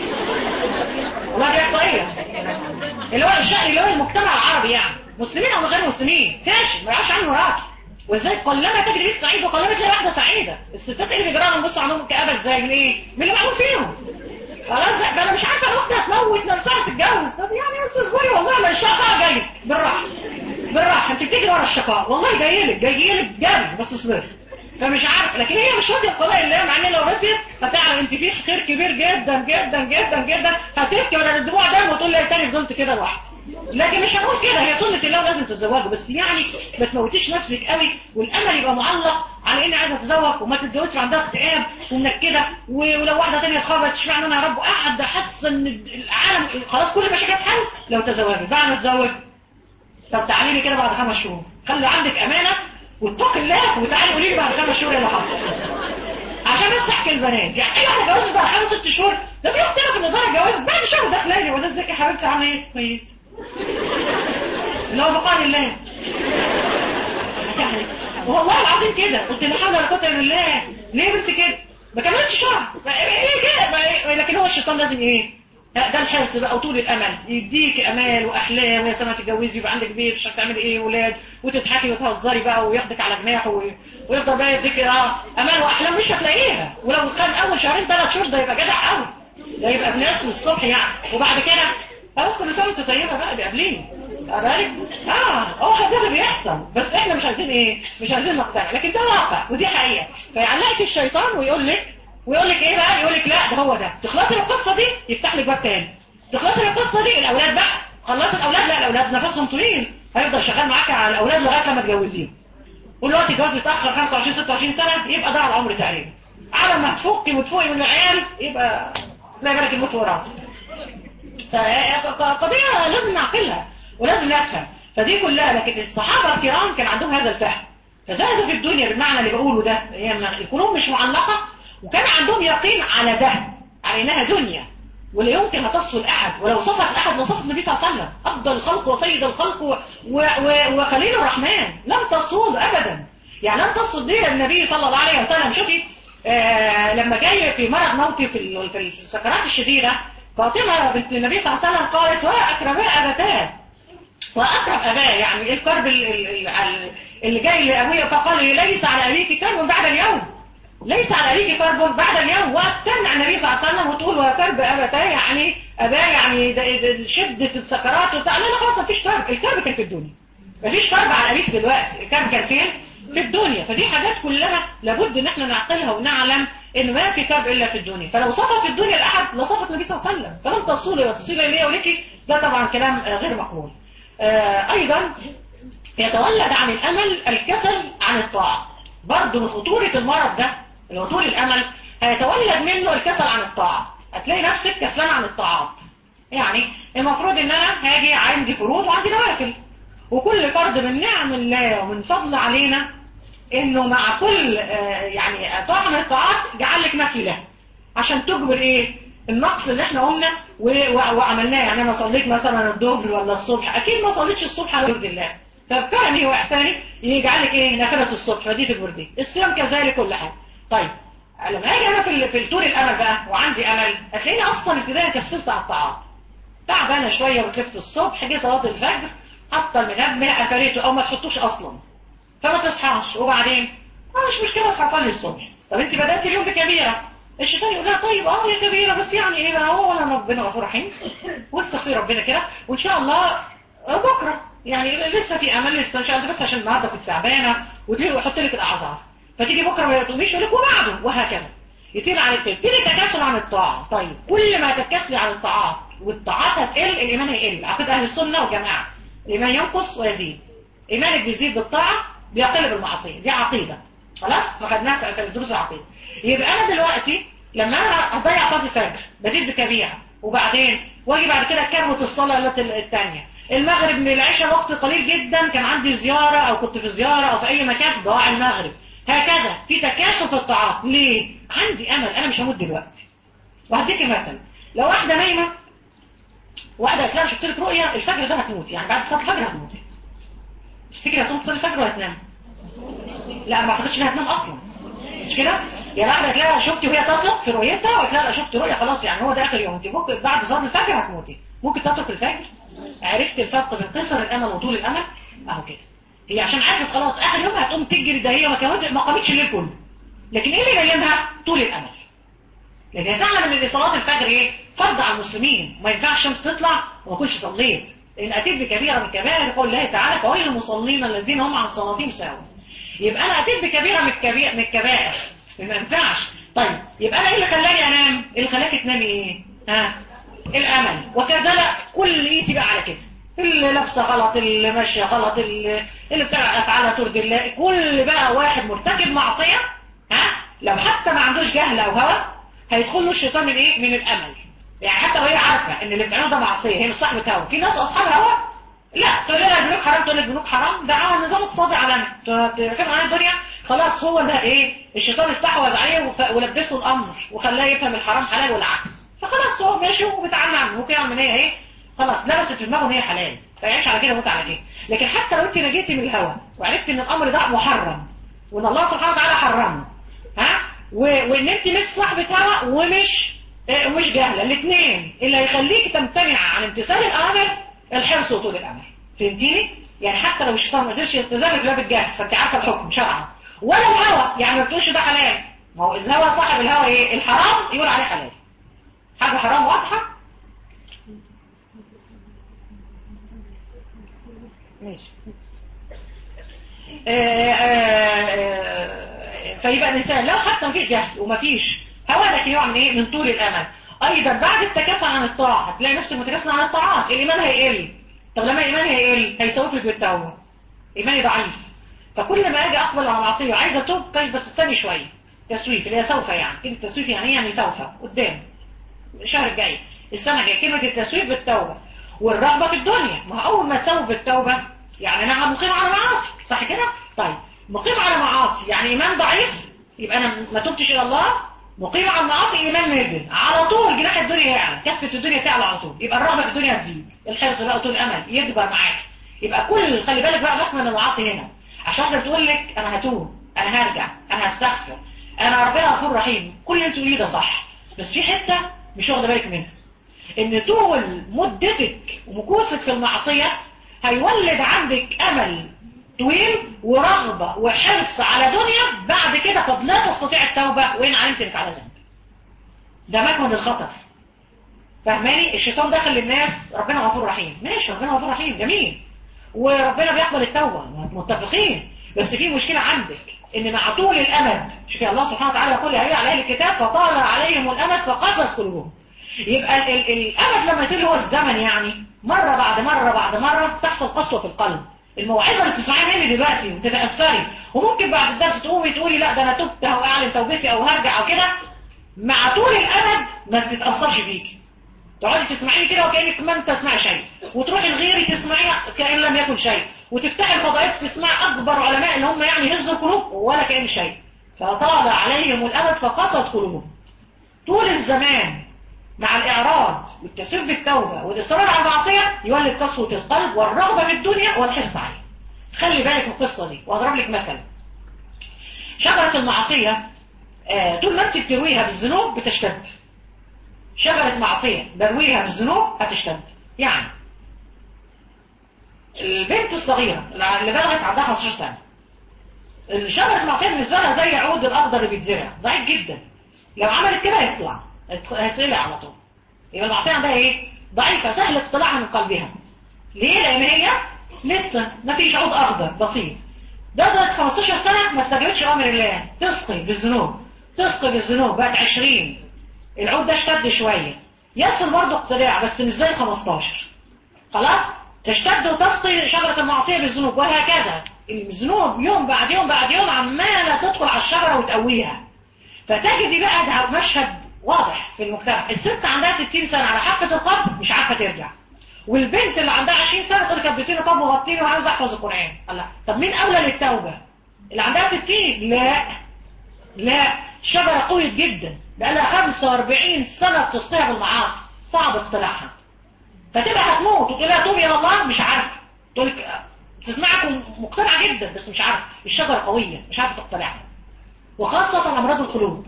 والله دي احصائيه اللي هو الشرقي اللي هو المجتمع العربي يعني مسلمين او غير مسلمين فاشل ما يعرفش عنه مراته وازاي قلما تجري بيت سعيد وقلما تلاقي واحده سعيده الستات اللي بيجرى لهم بص عندهم كآبه ازاي من ايه من اللي معمول فيهم خلاص ده انا مش عارفه الواحده هتموت نفسها تتجوز طب يعني بس اصبري والله ما الشقاء جاي بالراحه بالراحه انت بتجري ورا الشقاء والله جاي لك جاي لك جري بس اصبري فمش عارف لكن هي مش راضيه بقضاء الله مع ان لو رضيت هتعلم انت في خير كبير جدا جدا جدا جدا هتبكي ولا الدموع دم وتقول لي تاني فضلت كده لوحدي لكن مش هنقول كده هي سنه الله لازم تتزوجوا بس يعني ما تموتيش نفسك قوي والامل يبقى معلق على اني عايزه اتزوج وما تتجوزش عندها اكتئاب ومنكده ولو واحده ثانيه اتخرجت اشمعنى انا يا رب قاعد احس ان العالم خلاص كل المشاكل هتحل لو تزوجت بعد ما تتزوج طب تعالي لي كده بعد خمس شهور خلي عندك امانه واتقي الله وتعالي قولي لي بعد خمس شهور ايه اللي حصل عشان بس احكي البنات يعني اي واحده اتجوزت بعد خمس ست شهور ده في اختنا في النظام اتجوزت بعد شهر داخله لي ولا ازيك يا حبيبتي عامله ايه كويس اللي هو بقال الله يعني والله العظيم كده قلت لا حول ولا قوه الا بالله ليه بنت كده ما كملتش شهر ايه كده لكن هو الشيطان لازم ايه ده الحرص بقى وطول الامل يديك امال واحلام ويا سما تتجوزي يبقى عندك بيت مش هتعملي ايه ولاد وتضحكي وتهزري بقى وياخدك على جناحه ويفضل بقى يديك اه امال واحلام مش هتلاقيها ولو كان اول شهرين ثلاث شهور ده يبقى جدع قوي ده يبقى بناس من الصبح يعني وبعد كده خلاص كل سنه وانت طيبه بقى بيقابليني بالك اه هو ده اللي بيحصل بس احنا مش عايزين ايه مش عايزين نقتنع لكن ده واقع ودي حقيقه فيعلقك الشيطان ويقول لك ويقول لك ايه بقى يقول لك لا ده هو ده تخلصي من القصه دي يفتح لك باب تاني تخلصي من القصه دي الاولاد بقى خلصي الاولاد لا الاولاد نفسهم طويل هيفضل شغال معاك على الاولاد لغايه لما تجوزيهم والوقت الجواز بيتاخر 25 26 سنه يبقى ضاع العمر تقريبا على ما تفكي وتفوقي من العيال يبقى تلاقي بالك الموت فوق راسك فقضيه لازم نعقلها ولازم نفهم فدي كلها لكن الصحابه الكرام كان عندهم هذا الفهم فزادوا في الدنيا بالمعنى اللي بقوله ده هي القلوب مش معلقه وكان عندهم يقين على ده على انها دنيا ولا يمكن هتصل احد ولو صفت احد لصفت النبي صلى الله عليه وسلم افضل الخلق وسيد الخلق و... و... و... وخليل الرحمن لم تصل ابدا يعني لم تصل دي النبي صلى الله عليه وسلم شوفي آه لما جاي في مرض موتي في في السكرات الشديده فاطمه بنت النبي صلى الله عليه وسلم قالت واكرماء ابتاه واكرم اباه يعني الكرب اللي جاي لابويا فقال لي ليس على ابيك كرب بعد اليوم ليس على أبيك كرب بعد اليوم وتمنع النبي صلى الله عليه وسلم وتقول وكرب أبتاه يعني أباه يعني ده ده شدة السكرات وبتاع لا لا خلاص مفيش كرب الكرب كان في الدنيا مفيش كرب على أبيك دلوقتي الكرب كان فين؟ في الدنيا فدي حاجات كلها لابد ان احنا نعقلها ونعلم ان ما في كرب الا في الدنيا فلو صفت الدنيا لاحد لصفت النبي صلى الله عليه وسلم فلم تصولي وتصيلي الي ولك ده طبعا كلام غير مقبول آه ايضا يتولد عن الامل الكسل عن الطاعه برضه من خطوره المرض ده اللي هو طول الامل هيتولد منه الكسل عن الطاعه هتلاقي نفسك كسلان عن الطاعات يعني المفروض ان انا هاجي عندي فروض وعندي نوافل وكل فرض من نعم الله ومن فضل علينا انه مع كل آه يعني طاعه من الطاعات جعل لك نافله عشان تجبر ايه النقص اللي احنا قلنا و... و... وعملناه يعني انا صليت مثلا الظهر ولا الصبح اكيد ما صليتش الصبح على ورد الله فكرني واحساني يجعلك ايه نافله الصبح فدي في الورديه الصيام كذلك كل حاجه طيب لما اجي انا في في طول الامل بقى وعندي امل هتلاقيني اصلا ابتدائي كسلت على الطاعات تعبانه شويه وكلفت الصبح جه صلاه الفجر حاطه المنبه قفلته او ما تحطوش اصلا فما تصحاش وبعدين اه مش مشكله اصحى اصلي الصبح طب انت بدات اليوم بكبيره الشيطان يقول لها طيب اه يا كبيره بس يعني ايه بقى هو ولا ربنا غفور رحيم واستغفري ربنا كده وان شاء الله بكره يعني لسه في امل لسه ان شاء الله بس عشان النهارده كنت تعبانه ويحط لك الاعذار فتيجي بكره ما تقوميش يقول لك وبعده وهكذا يطير على تبتدي تكاسل عن الطاعه طيب كل ما تكاسلي عن الطاعات والطاعات هتقل الايمان هيقل عقيده اهل السنه والجماعه الايمان ينقص ويزيد ايمانك بيزيد بالطاعه بيقل بالمعصيه دي عقيده خلاص فخدناها في دروس العقيده يبقى انا دلوقتي لما انا اضيع صلاه الفجر بديت بكبيره وبعدين واجي بعد كده كروت الصلاه الثانيه المغرب من العشاء وقت قليل جدا كان عندي زياره او كنت في زياره او في اي مكان ضاع المغرب هكذا في تكاسل في الطاعات ليه عندي امل انا مش هموت دلوقتي وهديكي مثل لو واحده نايمه واحده قالت لها شفت لك رؤيه الفجر ده هتموت يعني بعد صلاه الفجر هتموتي تفتكري هتقوم تصلي الفجر ولا هتنام لا ما اعتقدش انها هتنام اصلا مش كده يا واحده قالت لها شفتي وهي تصل في رؤيتها وقالت لها شفت رؤيه خلاص يعني هو ده اخر يوم انت ممكن بعد صلاه الفجر هتموتي ممكن تترك الفجر عرفت الفرق بين قصر الامل وطول الامل اهو كده هي عشان عرفت خلاص اخر يوم هتقوم تجري ده هي ما كانت ما قامتش الليل كله لكن ايه اللي نيمها طول الامل لان هي تعلم ان صلاه الفجر ايه فرض على المسلمين ما ينفعش الشمس تطلع وما كنتش صليت ان اتيت بكبيره من الكبائر قول الله تعالى فويل المصلين الذين هم عن صلاتهم ساهون يبقى انا اتيت بكبيره من الكبائر من الكبائر ما ينفعش طيب يبقى انا ايه اللي خلاني انام ايه اللي خلاكي تنامي ايه ها الامل وكذلك كل قيسي بقى على كده اللي لابسه غلط اللي ماشيه غلط اللي, اللي بتاع افعالها ترضي الله كل بقى واحد مرتكب معصيه ها لو حتى ما عندوش جهل او هوى هيدخل له الشيطان من ايه من الامل يعني حتى لو هي عارفه ان اللي بتعمله ده معصيه هي مش صاحبه هوى في ناس اصحاب هوى لا تقول لها البنوك حرام تقول لك البنوك حرام ده عمل نظام اقتصادي عالمي تفهم عن الدنيا خلاص هو ده ايه الشيطان استحوذ عليه ولبسه الامر وخلاه يفهم الحرام حلال والعكس فخلاص هو ماشي وبيتعامل عنه ممكن يعمل هي ايه خلاص لبست في دماغه ان هي حلال فيعيش على كده وموت على كده لكن حتى لو انت نجيتي من الهوى وعرفتي ان الامر ده محرم وان الله سبحانه وتعالى حرمه ها وان انت مش صاحبه هوى ومش اه ومش جاهله الاثنين اللي هيخليك تمتنع عن امتثال الامر الحرص وطول الامل فهمتيني يعني حتى لو الشيطان ما قدرش يستزال في باب الجهل فانت عارفه الحكم شرعا ولا الهوى يعني ما بتقولش ده حلال ما هو الهوى صاحب الهوى ايه الحرام يقول عليه حلال حاجه حرام واضحه ماشي فيبقى الانسان لو حتى مفيش جهل ومفيش هوى لكن يقع من ايه من طول الامل ايضا بعد التكاسل عن الطاعه هتلاقي نفسك متكاسل عن الطاعات الايمان هيقل طب لما الايمان هيقل هيسوق لك بالتوبه ايماني ضعيف فكل ما اجي اقبل على معصيه عايزه اتوب طيب بس استني شويه تسويف اللي هي سوف يعني كلمه تسويف يعني يعني سوف قدام الشهر الجاي السنه الجايه كلمه التسويف بالتوبه والرغبه في الدنيا ما اول ما تسوف بالتوبه يعني انا مقيم على معاصي صح كده طيب مقيم على معاصي يعني ايمان ضعيف يبقى انا ما تبتش الى الله مقيم على المعاصي ايمان نازل على طول جناح الدنيا يعلى كفه الدنيا تعلى على طول يبقى الرغبه في الدنيا تزيد الحرص بقى طول الامل يكبر معاك يبقى كل خلي بالك بقى بقى من المعاصي هنا عشان واحده بتقول لك انا هتوب انا هرجع انا هستغفر انا ربنا غفور رحيم كل اللي انت تقوليه ده صح بس في حته مش واخده بالك منها ان طول مدتك ومكوسك في المعصيه هيولد عندك امل طويل ورغبة وحرص على دنيا بعد كده قد لا تستطيع التوبة وإن علمت انك على ذنب ده مكمن الخطر فهماني الشيطان دخل للناس ربنا غفور رحيم ماشي ربنا غفور رحيم جميل وربنا بيقبل التوبة متفقين بس في مشكلة عندك ان مع طول الامد شوفي الله سبحانه وتعالى يقول يا على اهل الكتاب فطال عليهم الامد فقست قلوبهم يبقى ال ال الامد لما يطيل هو الزمن يعني مرة بعد مرة بعد مرة تحصل قسوة في القلب الموعظة اللي بتسمعيها مني دلوقتي وتتأثري وممكن بعد الدرس تقومي تقولي لا ده انا تبت او اعلن توبتي او هرجع او كده مع طول الامد ما تتأثرش فيكي تقعدي تسمعيني كده وكأنك ما انت تسمعي شيء وتروحي لغيري تسمعيها كأن لم يكن شيء وتفتحي الفضائيات تسمعي اكبر علماء اللي هم يعني هزوا القلوب ولا كأن شيء فطال عليهم الامد فقست قلوبهم طول الزمان مع الإعراض والتسويف بالتوبة والإصرار على المعصية يولد قسوة القلب والرغبة بالدنيا والحرص عليها خلي بالك من القصة دي وأضرب لك مثل شجرة المعصية آه طول ما أنت بترويها بالذنوب بتشتد شجرة معصية برويها بالذنوب هتشتد يعني البنت الصغيرة اللي بلغت عندها 15 سنة الشجرة المعصية بالنسبة لها زي عود الأخضر اللي بيتزرع ضعيف جدا لو عملت كده هيطلع هيطلع على طول يبقى المعصية عندها ايه ضعيفة سهل اقتلاعها من قلبها ليه لان هي لسه ما فيش عود اخضر بسيط ده 15 سنة ما استجابتش امر الله تسقي بالذنوب تسقي بالذنوب بقت 20 العود ده اشتد شوية يصل برضه اقتلاع بس مش زي 15 خلاص تشتد وتسقي شجرة المعصية بالذنوب وهكذا الذنوب يوم بعد يوم بعد يوم عمالة تدخل على الشجرة وتقويها فتجدي بقى ده مشهد واضح في المجتمع الست عندها 60 سنة على حافة القلب مش عارفة ترجع والبنت اللي عندها 20 سنة تقول لك البسينة طب وغطيني وعاوز احفظ القرآن الله طب مين اولى للتوبة اللي عندها 60 لا لا الشجرة قوية جدا بقى لها 45 سنة بتسقيها بالمعاصي صعب اقتلاعها فتبقى هتموت وتقول لها توبي الى الله مش عارفه تقول لك تسمعك مقتنعة جدا بس مش عارفه الشجرة قوية مش عارفة تقتلعها وخاصة امراض القلوب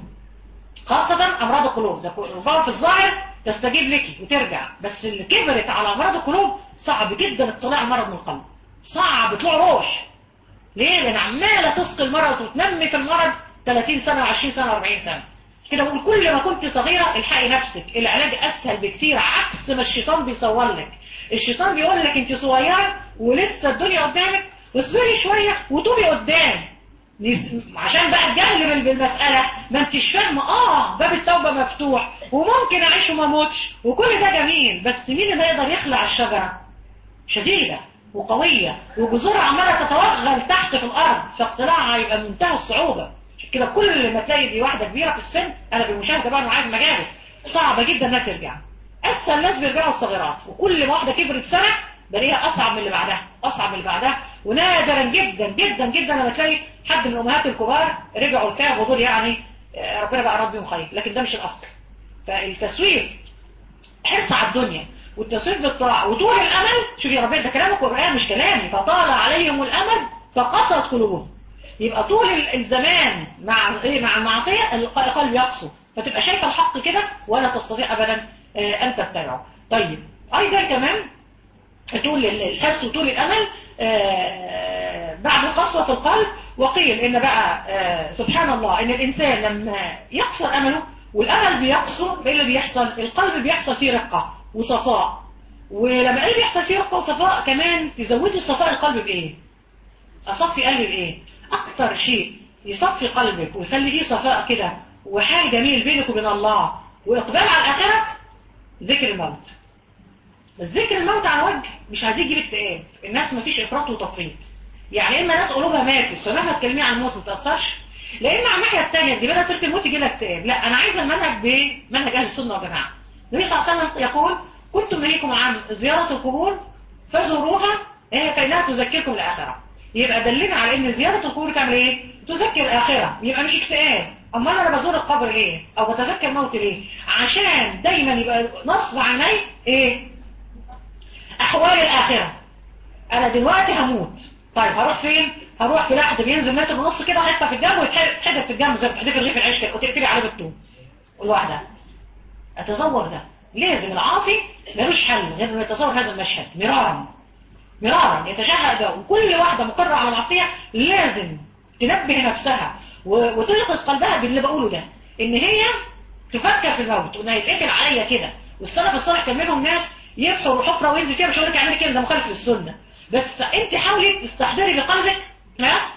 خاصة أمراض القلوب ده ربما في الظاهر تستجيب لك وترجع بس اللي كبرت على أمراض القلوب صعب جدا اطلاع مرض من القلب صعب طلوع روح ليه؟ لأن عمالة تسقي المرض وتنمي في المرض 30 سنة و20 سنة و40 سنة كده بقول كل ما كنت صغيرة الحقي نفسك العلاج أسهل بكتير عكس ما الشيطان بيصور لك الشيطان بيقول لك انت صغيرة ولسه الدنيا قدامك واصبري شوية وتوبي قدام عشان بقى الجهل بالمسألة ما انتش فاهمة اه باب التوبة مفتوح وممكن اعيش وما اموتش وكل ده جميل بس مين اللي يقدر يخلع الشجرة شديدة وقوية وجذورها عمالة تتوغل تحت في الارض فاقتلاعها يبقى منتهى الصعوبة كده كل ما تلاقي دي واحدة كبيرة في السن انا بالمشاهدة بقى معايا المجالس صعبة جدا انها ترجع اسهل ناس بيرجعوا الصغيرات وكل ما واحدة كبرت سنة بلاقيها اصعب من اللي بعدها اصعب من اللي بعدها ونادرا جدا جدا جدا لما تلاقي حد من الامهات الكبار رجعوا الكعب ودول يعني ربنا بقى ربهم خير لكن ده مش الاصل فالتسويف حرص على الدنيا والتسويف بالطاعه وطول الامل شوفي ربنا ده كلامك والقران مش كلامي فطال عليهم الامل فقصت قلوبهم يبقى طول الزمان مع ايه مع المعصيه القلب يقسو فتبقى شايفه الحق كده ولا تستطيع ابدا ان تتبعه طيب ايضا كمان طول الحرص وطول الامل بعد قسوة القلب وقيل ان بقى سبحان الله ان الانسان لما يقصر امله والامل بيقصر ايه اللي بيحصل القلب بيحصل فيه رقة وصفاء ولما ايه بيحصل فيه رقة وصفاء كمان تزودي صفاء القلب بايه اصفي قلبي بايه اكتر شيء يصفي قلبك ويخلي فيه صفاء كده وحال جميل بينك وبين الله واقبال على الاخره ذكر الموت بس ذكر الموت على وجه مش عايزين يجيب اكتئاب الناس ما فيش افراط وتفريط يعني اما ناس قلوبها ماتت فمهما تكلمي عن الموت ما تاثرش لا اما على الناحيه الثانيه تجيب لها سيره الموت يجي لها اكتئاب لا انا عايزه المنهج بمنهج اهل السنه والجماعه النبي صلى الله عليه وسلم يقول كنت نهيكم عن زياره القبور فزوروها هي كانها تذكركم الاخره يبقى دلنا على ان زياره القبور تعمل ايه تذكر الاخره يبقى مش اكتئاب امال انا بزور القبر ليه او بتذكر موت ليه عشان دايما يبقى نصب عيني ايه احوال الاخره انا دلوقتي هموت طيب هروح فين هروح في لحد بينزل متر ونص كده حته في الجنب ويتحدف في الجنب زي ما بتحدفي رغيف العيش كده وتقفلي عليه بالطوب لوحدها اتصور ده لازم العاصي ملوش حل غير انه يتصور هذا المشهد مرارا مرارا يتشهد ده وكل واحده مقرة على معصيه لازم تنبه نفسها وتلقص قلبها باللي بقوله ده ان هي تفكر في الموت وانها يتقفل عليا كده والسلف الصالح كان منهم ناس يفحر حفره وينزل فيها مش هقول لك اعملي كده ده مخالف للسنه بس انت حاولي تستحضري بقلبك ها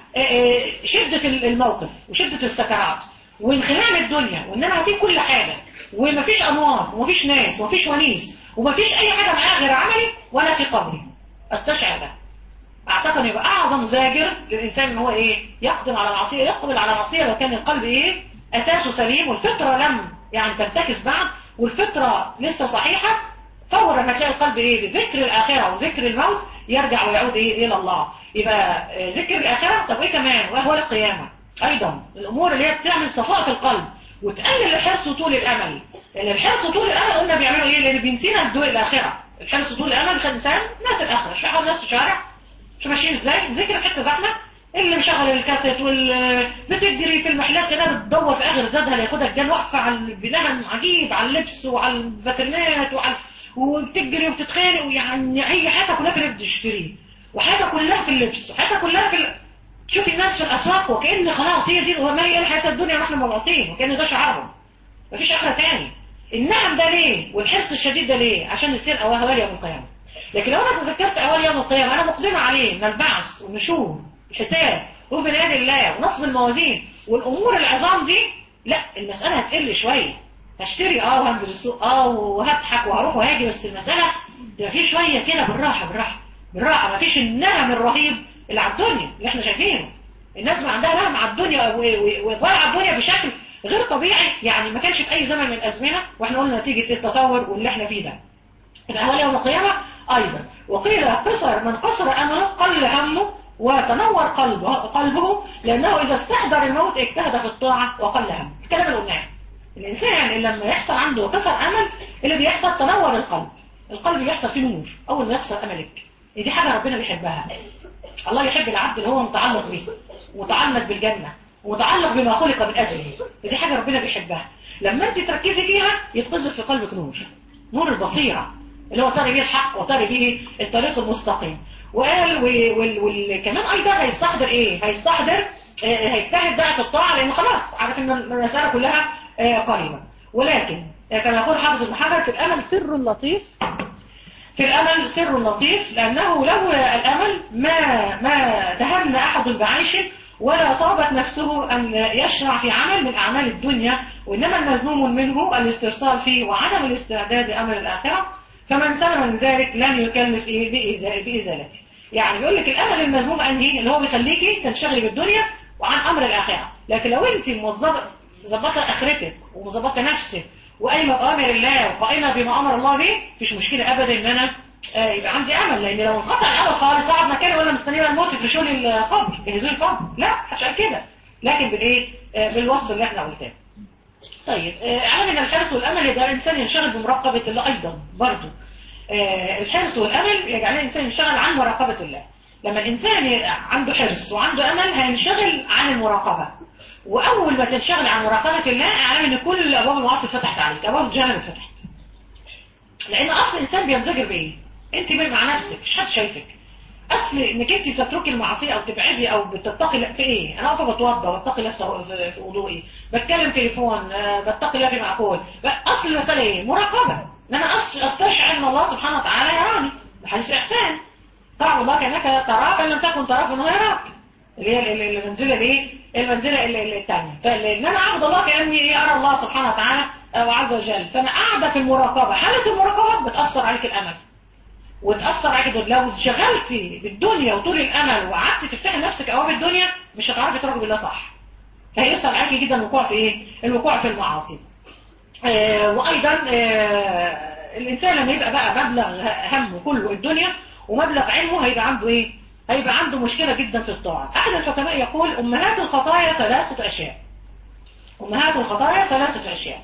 شدة الموقف وشدة السكرات وانخلام الدنيا وان انا هسيب كل حاجة ومفيش انوار ومفيش ناس ومفيش ونيس ومفيش اي حاجة معايا غير عملي ولا في قبري استشعر ده اعتقد يبقى اعظم زاجر للانسان ان هو ايه يقدم على معصية يقبل على معصية لو كان القلب ايه اساسه سليم والفطرة لم يعني تنتكس بعد والفطرة لسه صحيحة فورا ما تلاقي القلب ايه بذكر الاخرة وذكر الموت يرجع ويعود إيه إلى الله يبقى ذكر الآخرة طب إيه كمان وهو القيامة أيضا الأمور اللي هي بتعمل صفاء في القلب وتقلل الحرص وطول الامل لان الحرص وطول الامل قلنا بيعملوا ايه لان بينسينا الضوء الاخره الحرص وطول الامل خد انسان ناس الاخره مش حاول ناس في الشارع مش ماشيين ازاي زي كده في حته زحمه اللي مشغل الكاسيت وال بتجري في المحلات كده بتدور في اخر زادها اللي ياخدها الجن واقفه على بناء عجيب على اللبس وعلى الفاترينات وعلى وبتجري وبتتخانق ويعني هي حاجه كلها في اللي بتشتريه وحاجه كلها في اللبس وحاجه كلها في ال... تشوف الناس في الاسواق وكان خلاص هي دي وما هي الحياه الدنيا واحنا مبعوثين وكان ده شعارهم مفيش اخره تاني النعم ده ليه والحرص الشديد ده ليه عشان يصير اوهوال يوم القيامه لكن لو انا تذكرت اول يوم القيامه انا مقدمه عليه من البعث والنشور الحساب وبنيان الله ونصب الموازين والامور العظام دي لا المساله هتقل شويه هشتري اه وهنزل السوق اه وهضحك وهروح وهاجي بس المساله تبقى في شويه كده بالراحه بالراحه بالراحه مفيش النهم الرهيب اللي على الدنيا اللي احنا شايفينه الناس ما عندها نهم على الدنيا واقبال على الدنيا بشكل غير طبيعي يعني ما كانش في اي زمن من الازمنه واحنا قلنا نتيجه التطور واللي احنا فيه ده الاهوال يوم القيامه ايضا وقيل قصر من قصر امله قل همه وتنور قلبه قلبه لانه اذا استحضر الموت اجتهد في الطاعه وقل همه الكلام اللي قلناه الانسان اللي لما يحصل عنده قصر امل اللي بيحصل تنور القلب القلب بيحصل فيه نور اول ما يقصر املك دي حاجه ربنا بيحبها الله يحب العبد اللي هو متعلق به متعلق بالجنه ومتعلق بما خلق من اجله دي حاجه ربنا بيحبها لما انت تركزي فيها يتقذف في قلبك نور نور البصيره اللي هو ترى به الحق وترى به الطريق المستقيم وقال وكمان ايضا هيستحضر ايه هيستحضر آه هيجتهد بقى في الطاعه لانه خلاص عارف ان المساله كلها آه قريبه ولكن آه كما يقول حافظ ابن حجر في الامل سر لطيف في الامل سر لطيف لانه لولا الامل ما ما تهم احد بعيش ولا طابت نفسه ان يشرع في عمل من اعمال الدنيا وانما المذموم منه الاسترسال فيه وعدم الاستعداد لامر الاخره فمن سلم من ذلك لن يكلف ايه بإزالته يعني بيقول لك الامل المذموم انهي اللي هو بيخليكي تنشغلي بالدنيا وعن امر الاخره لكن لو انت موظفه مظبطه اخرتك ومظبطه نفسك وقايمه بامر الله وقائمه بما امر الله به مفيش مشكله ابدا ان انا آه يبقى عندي امل لان لو انقطع الامل خالص اقعد مكاني ولا مستنيه الموت في شغل القبر جهزوا القبر لا مش قال كده لكن بالايه آه بالوصف اللي احنا قلناه طيب على من الحرص والامل يجعل الانسان ينشغل بمراقبه الله ايضا برضه الحرص والامل يجعل الانسان ينشغل عن مراقبه الله لما الانسان عنده حرص وعنده امل هينشغل عن المراقبه واول ما تنشغل عن مراقبه الله اعلم ان كل ابواب المعاصي اتفتحت عليك ابواب الجهنم اتفتحت لان اصل الانسان بينزجر بايه انت مع نفسك مش حد شايفك اصل انك انت بتتركي المعصيه او تبعدي او بتتقي في ايه انا واقفه بتوضى بتقي الله في, في وضوئي بتكلم تليفون بتقي الله في معقول اصل المساله ايه مراقبه ان انا استشعر ان الله سبحانه وتعالى يراني بحيث احسان تعبد الله كانك تراه فان لم تكن تراه فانه يراك اللي هي المنزله الايه المنزله الثانيه فان انا اعبد الله كاني ارى الله سبحانه وتعالى وعز وجل فانا قاعده في المراقبه حاله المراقبه بتاثر عليك الامل وتأثر عليك لو انشغلتي بالدنيا وطول الأمل وقعدتي تفتحي لنفسك أبواب الدنيا مش هتعرفي تراقبي الله صح فهيسهل عليكي جدا الوقوع في إيه؟ الوقوع في المعاصي آه وأيضا آه الإنسان لما يبقى بقى مبلغ همه كله الدنيا ومبلغ علمه هيبقى عنده إيه؟ هيبقى عنده مشكلة جدا في الطاعة أحد الحكماء يقول أمهات الخطايا ثلاثة أشياء أمهات الخطايا ثلاثة أشياء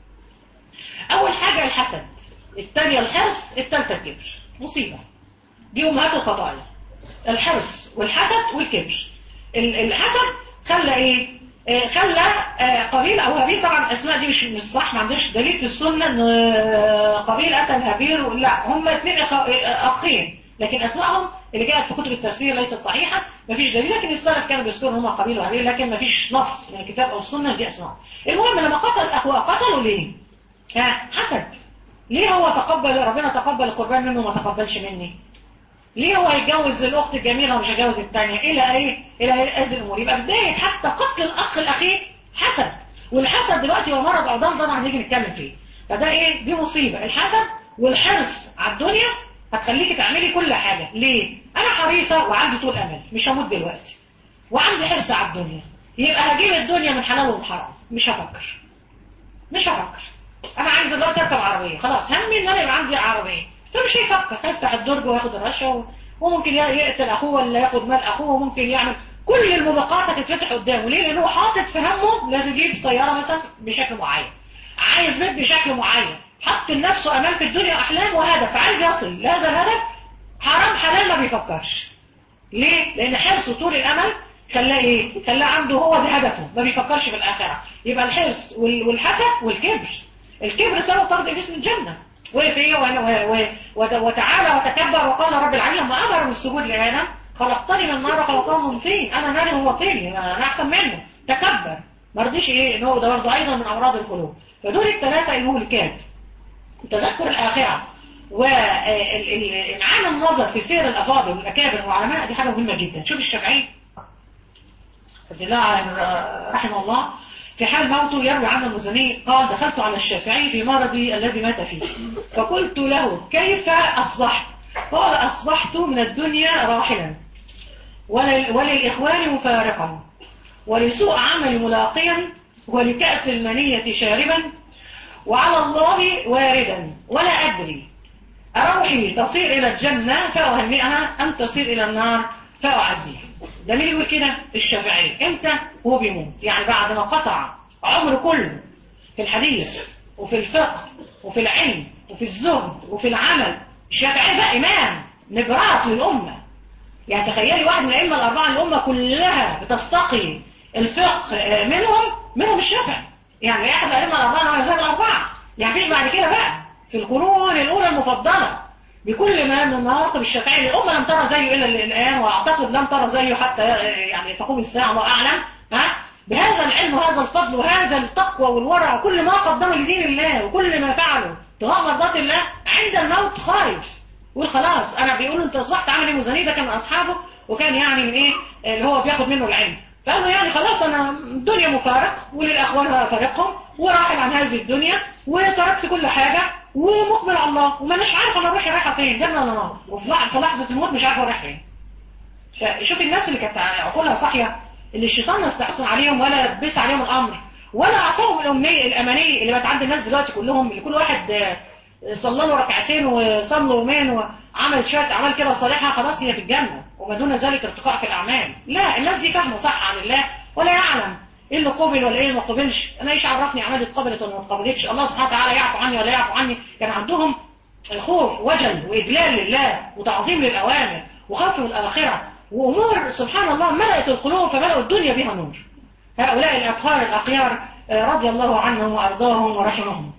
أول حاجة الحسد الثانية الحرص الثالثة الكبر مصيبة دي أمهات الخطايا الحرص والحسد والكبر الحسد خلى ايه آه خلى آه قبيل او هابيل طبعا الاسماء دي مش مش صح ما عندناش دليل في السنه ان قبيل قتل هابيل لا هم اثنين اخين لكن اسمائهم اللي كانت في كتب التفسير ليست صحيحه ما فيش دليل لكن السلف كانوا بيذكروا هم قبيل وهابيل لكن ما فيش نص من الكتاب او السنه دي اسمائهم المهم لما قتل اخوه قتلوا ليه؟ ها حسد ليه هو تقبل ربنا تقبل القربان منه وما تقبلش مني ليه هو يتجوز الاخت الجميله ومش هيجوز الثانيه الى ايه الى هذه الامور يبقى بدايه حتى قتل الاخ الاخير حسد والحسد دلوقتي هو مرض عظام طبعا هنيجي نتكلم فيه فده ايه دي مصيبه الحسد والحرص على الدنيا هتخليكي تعملي كل حاجه ليه انا حريصه وعندي طول امل مش هموت دلوقتي وعندي حرص على الدنيا يبقى هجيب الدنيا من حلال ومن حرام مش هفكر مش هفكر انا عايز دلوقتي اركب عربيه خلاص همي ان انا يبقى عندي عربيه فمش هيفكر هيفتح الدرج وياخد الرشوه وممكن يقتل اخوه ولا ياخد مال اخوه وممكن يعمل كل الموبقات هتتفتح قدامه ليه لان هو حاطط في همه لازم يجيب سياره مثلا بشكل معين عايز بيت بشكل معين حط لنفسه امال في الدنيا احلام وهدف عايز يصل لهذا الهدف حرام حلال ما بيفكرش ليه لان حرصه طول الامل خلاه ايه خلاه عنده هو ده هدفه ما بيفكرش في الاخره يبقى الحرص وال- والحسد والكبر الكبر سبب طرد ابليس من الجنه وقف ايه و- و- وت- وتعالى وتكبر وقال رب العالمين لما امر بالسجود لادم خلقتني من نار وخلقته من طين انا ناري هو طيني انا أنا احسن منه تكبر ما رضيش ايه ان هو ده برضه ايضا من امراض القلوب فدول الثلاثه المهلكات تذكر الآخرة وإنعام النظر في سير الأفاضل والأكابر والعلماء دي حاجة مهمة جدا شوف الشافعي عبد الله رحمه الله في حال موته يروي عنه المزني قال دخلت على الشافعي في مرضي الذي مات فيه فقلت له كيف أصبحت قال أصبحت من الدنيا راحلا ولل- وللإخوان مفارقا ولسوء عمل ملاقيا ولكأس المنية شاربا وعلى الله واردا ولا أدري أروحي تصير إلى الجنة فأهنئها أم تصير إلى النار فأعزيها ده مين يقول كده الشافعي امتى هو بيموت يعني بعد ما قطع عمره كله في الحديث وفي الفقه وفي العلم وفي الزهد وفي العمل الشافعي ده إمام نبراس للأمة يعني تخيلي واحد من الأئمة الأربعة الأمة كلها بتستقي الفقه آه، منهم منهم الشافعي يعني أحد الأئمة الأربعة هو يزال الأربعة يعني فيش بعد كده بقى في القرون الأولى المفضلة بكل ما من مناقب الشافعي الأمة لم ترى زيه إلا الآن وأعتقد لم ترى زيه حتى آه، يعني تقوم الساعة الله أعلم ها بهذا العلم وهذا الفضل وهذا التقوى والورع كل ما قدمه لدين الله وكل ما فعله ابتغاء مرضات الله عند الموت خايف يقول خلاص انا بيقولوا انت اصبحت عامل ايه مزني ده كان من اصحابه وكان يعني من ايه اللي هو بياخد منه العلم فقال له يعني خلاص انا الدنيا مفارق وللاخوان فارقهم وراحل عن هذه الدنيا وتركت كل حاجه ومقبل على الله ومانيش عارف انا روحي رايحه فين جنه ولا نار وفي لح- في لحظه الموت مش عارفه رايح فين فشوف الناس اللي كانت عقولها صاحيه اللي الشيطان ما استحسن عليهم ولا لبس عليهم الامر ولا اعطاهم الامنيه الامانيه اللي بقت عند الناس دلوقتي كلهم اللي كل واحد آه، صلى له ركعتين وصلى يومين وعمل شويه اعمال كده صالحه خلاص هي في الجنه وما دون ذلك ارتقاء في الاعمال لا الناس دي فاهمه صح عن الله ولا يعلم ايه اللي قبل ولا ايه اللي ما قبلش انا ايش عرفني اعمالي اتقبلت ولا ما اتقبلتش الله سبحانه وتعالى يعفو عني ولا يعفو عني كان عندهم خوف وجل وإجلال لله وتعظيم للأوامر وخوف من الآخرة وأمور سبحان الله ملأت القلوب فملأوا الدنيا بها نور هؤلاء الأطهار الأخيار آه، رضي الله عنهم وأرضاهم ورحمهم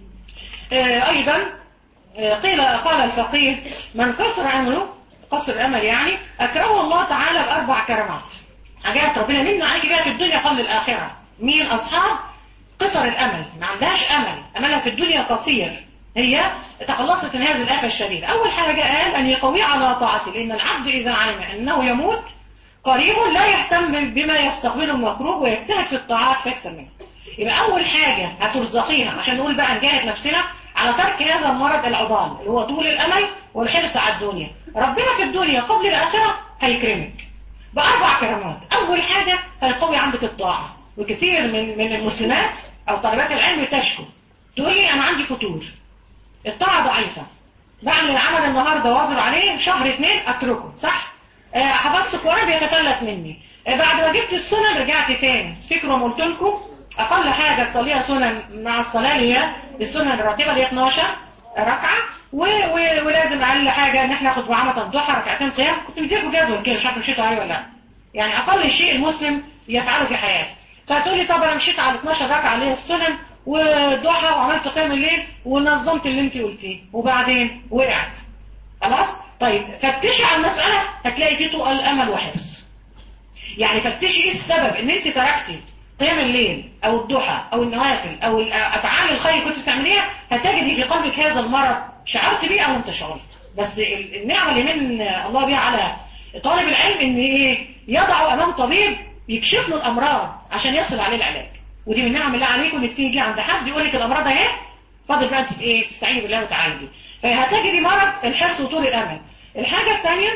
آه، أيضا آه، قيل قال الفقيه من كسر أمله قصر الأمل يعني أكرمه الله تعالى بأربع كرامات حاجات ربنا من عليك بها في الدنيا قبل الآخرة مين أصحاب قصر الأمل ما عندهاش أمل أملها في الدنيا قصير هي تخلصت من هذه الآفة الشديدة أول حاجة قال أن يقوي على طاعته لأن العبد إذا علم أنه يموت قريب لا يهتم بما يستقبله المكروه ويجتهد في الطاعات فيكسب منه يبقى أول حاجة هترزقيها عشان نقول بقى نجاهد نفسنا على ترك هذا المرض العضال اللي هو طول الأمل والحرص على الدنيا ربنا في الدنيا قبل الآخرة هيكرمك بأربع كرامات أول حاجة هيقوي عندك الطاعة وكثير من من المسلمات أو طالبات العلم تشكو تقول لي أنا عندي فتور الطاعة ضعيفة بعمل العمل النهاردة واظب عليه شهر اتنين اتركه صح آه حفظت القرآن بيتفلت مني آه بعد ما جبت السنن رجعت تاني فكروا ما قلت لكم اقل حاجة تصليها سنن مع الصلاة اللي هي السنن الراتبة اللي هي 12 ركعة و... و... ولازم اقل حاجة ان احنا ناخد معاه مثلا ضحى ركعتين قيام كنت مديكوا جدول كده مش عارف مشيتوا عليه ولا لا يعني اقل شيء المسلم يفعله في حياته فتقول لي طب انا مشيت على 12 ركعة اللي هي السنن وضحى وعملت قيام الليل ونظمت اللي انت قلتيه وبعدين وقعت خلاص طيب فتشي على المسألة هتلاقي فيه طوق الأمل وحرص يعني فتشي ايه السبب ان انت تركتي قيام الليل او الضحى او النوافل او افعال الخير كنت بتعمليها هتجدي في قلبك هذا المرض شعرت بيه او انت شعرت بس ال- النعمة اللي من الله بها على طالب العلم ان ايه يضع امام طبيب يكشف له الامراض عشان يصل عليه العلاج ودي من نعم الله عليكم انك تيجي عند حد يقول لك الامراض اهي فاضل بقى انت ايه تستعيني بالله وتعالجي فهتجدي مرض الحرص وطول الامل الحاجه الثانيه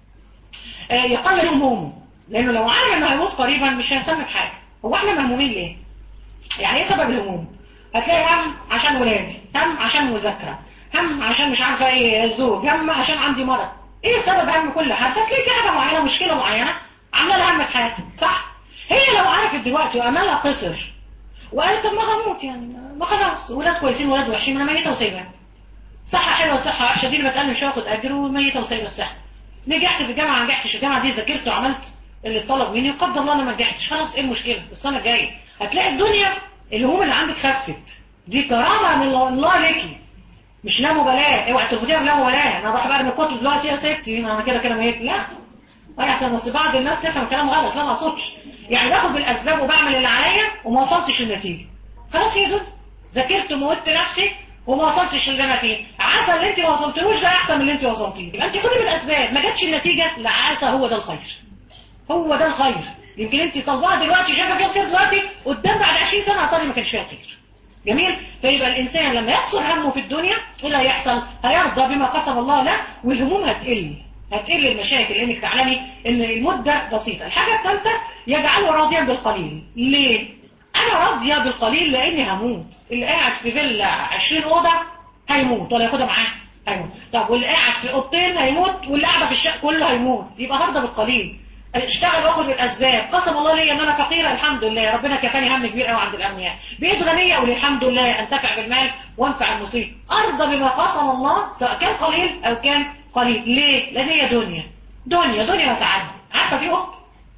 آه، يقلل همومه لانه لو عارف انه هيموت قريبا مش هيهتم بحاجه هو احنا مهمومين ليه يعني ايه سبب الهموم هتلاقي هم عشان ولادي هم عشان مذاكره هم عشان مش عارفه ايه زوج هم عشان عندي مرض ايه سبب هم كل حاجه هتلاقي في حاجه معينه مشكله معينه عماله همك حياتك صح هي لو عرفت دلوقتي واملها قصر وقالت طب ما هموت يعني ما خلاص ولاد كويسين ولاد وحشين انا ميته وسايباها صحه حلوه صحه وحشه دي اللي بتقال مش هاخد اجر وميته وسايبه الصحه نجحت في الجامعه ما نجحتش في الجامعه دي ذاكرت وعملت اللي اتطلب مني وقدر الله انا ما نجحتش خلاص ايه المشكله السنه الجايه هتلاقي الدنيا الهموم اللي عندك خفت دي كرامه من الله ليكي مش لا مبالاه اوعي تربطيها بلا مبالاه انا اروح بقى من الكتب دلوقتي يا ستي انا كده كده ميت لا احسن بس بعض الناس تفهم كلام غلط لا ما اقصدش يعني باخد بالاسباب وبعمل اللي عليا وما وصلتش للنتيجه خلاص يا دول ذاكرت وموتت نفسي وما وصلتش اللي انا فيه عسى اللي انت ما وصلتلوش ده احسن من اللي انت وصلتيه يبقى انت خدي بالاسباب ما جاتش النتيجه لا عسى هو ده الخير هو ده الخير يمكن انت طالباها دلوقتي شايفه فيها الخير دلوقتي قدام بعد 20 سنه هتقولي ما كانش فيها الخير جميل فيبقى الانسان لما يقصر همه في الدنيا ايه اللي هيحصل هيرضى بما قسم الله له والهموم هتقل هتقل المشاكل لانك تعلمي ان المده بسيطه الحاجه الثالثه يجعله راضيا بالقليل ليه انا راضيه بالقليل لاني هموت اللي قاعد في فيلا 20 اوضه هيموت ولا ياخدها معاه هيموت طب واللي قاعد في اوضتين هيموت واللي قاعده في الشقه كله هيموت يبقى هرضى بالقليل اشتغل واخد بالاسباب قسم الله لي ان انا فقيره الحمد لله ربنا كفاني هم كبير قوي عند الاغنياء بقيت غنيه اقول الحمد لله انتفع بالمال وانفع المصيب ارضى بما قسم الله سواء كان قليل او كان قليل ليه لان هي دنيا دنيا دنيا وتعدي عارفه في اخت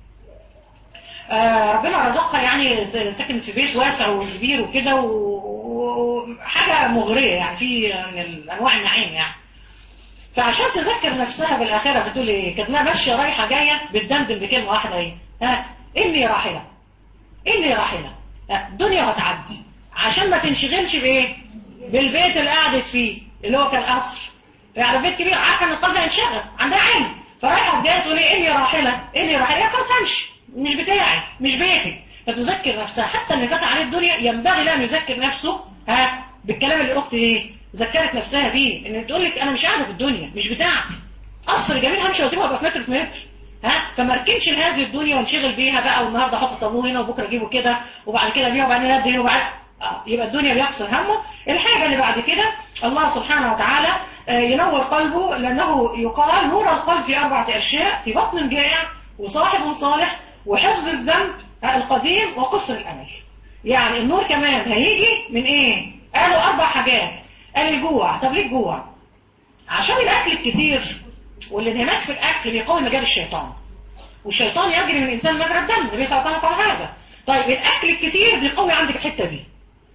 آه ربنا رزقها يعني سكنت في بيت واسع وكبير وكده وحاجه مغريه يعني في من انواع النعيم يعني فعشان تذكر نفسها بالآخرة بتقول ايه كانت ماشية رايحة جاية بتدندن بكلمة واحدة ايه ها اني راحلة اني راحلة الدنيا هتعدي عشان ما تنشغلش بايه بالبيت اللي قعدت فيه اللي هو كان قصر يعني بيت كبير عارفة ان القلب هينشغل عندها علم فرايحة جاية تقول ايه اني راحلة اني راحلة يا خلاص همشي مش بتاعي مش بيتي فتذكر نفسها حتى اللي فات عليه الدنيا ينبغي له ان يذكر نفسه ها بالكلام اللي اختي ايه ذكرت نفسها بيه ان تقول لك انا مش قاعده في الدنيا مش بتاعتي قصر جميل همشي واسيبها ابقى في متر في متر ها فما اركنش لهذه الدنيا وانشغل بيها بقى والنهارده احط الطابور هنا وبكره اجيبه كده وبعد كده بيها وبعدين ادي هنا وبعد آه يبقى الدنيا بيقصر همه الحاجه اللي بعد كده الله سبحانه وتعالى آه ينور قلبه لانه يقال نور القلب في اربعه اشياء في بطن جائع وصاحب صالح وحفظ الذنب القديم وقصر الامل يعني النور كمان هيجي من ايه قالوا اربع حاجات قال الجوع طب ليه الجوع عشان الاكل الكتير والانهماك في الاكل بيقوي مجال الشيطان والشيطان يجري من الانسان مجرى الدم النبي صلى الله عليه وسلم قال هذا طيب الاكل الكتير بيقوي عندك الحته دي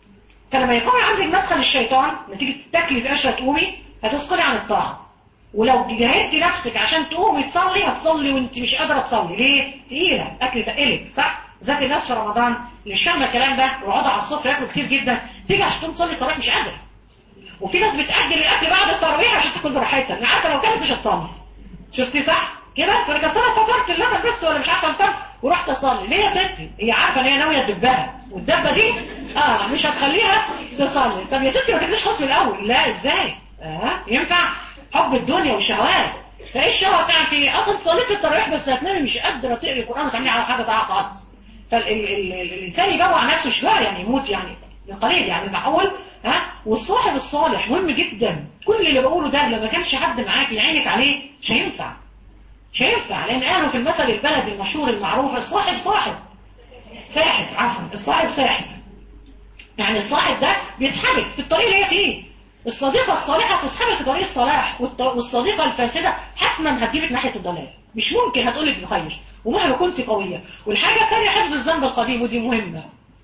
فلما يقوي عندك مدخل الشيطان نتيجه تاكلي في قشره تقومي هتسقطي عن الطاعه ولو جاهدتي نفسك عشان تقومي تصلي هتصلي وانت مش قادره تصلي ليه تقيله اكل تقلك صح ذات الناس في رمضان اللي مش فاهمه الكلام ده ويقعدوا على السفره ياكلوا كتير جدا تيجي عشان تقوم تصلي التراويح مش قادره وفي ناس بتأجل الأكل بعد التراويح عشان تاكل براحتها أنا عارفة لو كانت مش هتصلي شفتي صح كده فانا كسرت فطرت اللبن بس ولا مش عارفه افطر ورحت اصلي ليه يا ستي هي عارفه ان هي ناويه تدبها والدبه دي اه مش هتخليها تصلي طب يا ستي ما تجيبليش خاص من الاول لا ازاي اه ينفع حب الدنيا والشهوات فايه الشهوه بتاعتي اصلا صليت التراويح بس هتنامي مش قادره تقري القران وتعملي على حاجه ضايعه خالص فالانسان يجوع نفسه شويه يعني يموت يعني قليل يعني معقول ها والصاحب الصالح مهم جدا كل اللي بقوله ده لما كانش حد معاك يعينك عليه مش هينفع مش هينفع لان قالوا في المثل البلدي المشهور المعروف الصاحب صاحب ساحب عفوا الصاحب ساحب يعني الصاحب ده بيسحبك في الطريق اللي هي فيه الصديقة الصالحة تسحبك في طريق الصلاح والصديقة الفاسدة حتما هتجيبك ناحية الضلال مش ممكن هتقولك بخير ومهما كنت قوية والحاجة الثانية حفظ الذنب القديم ودي مهمة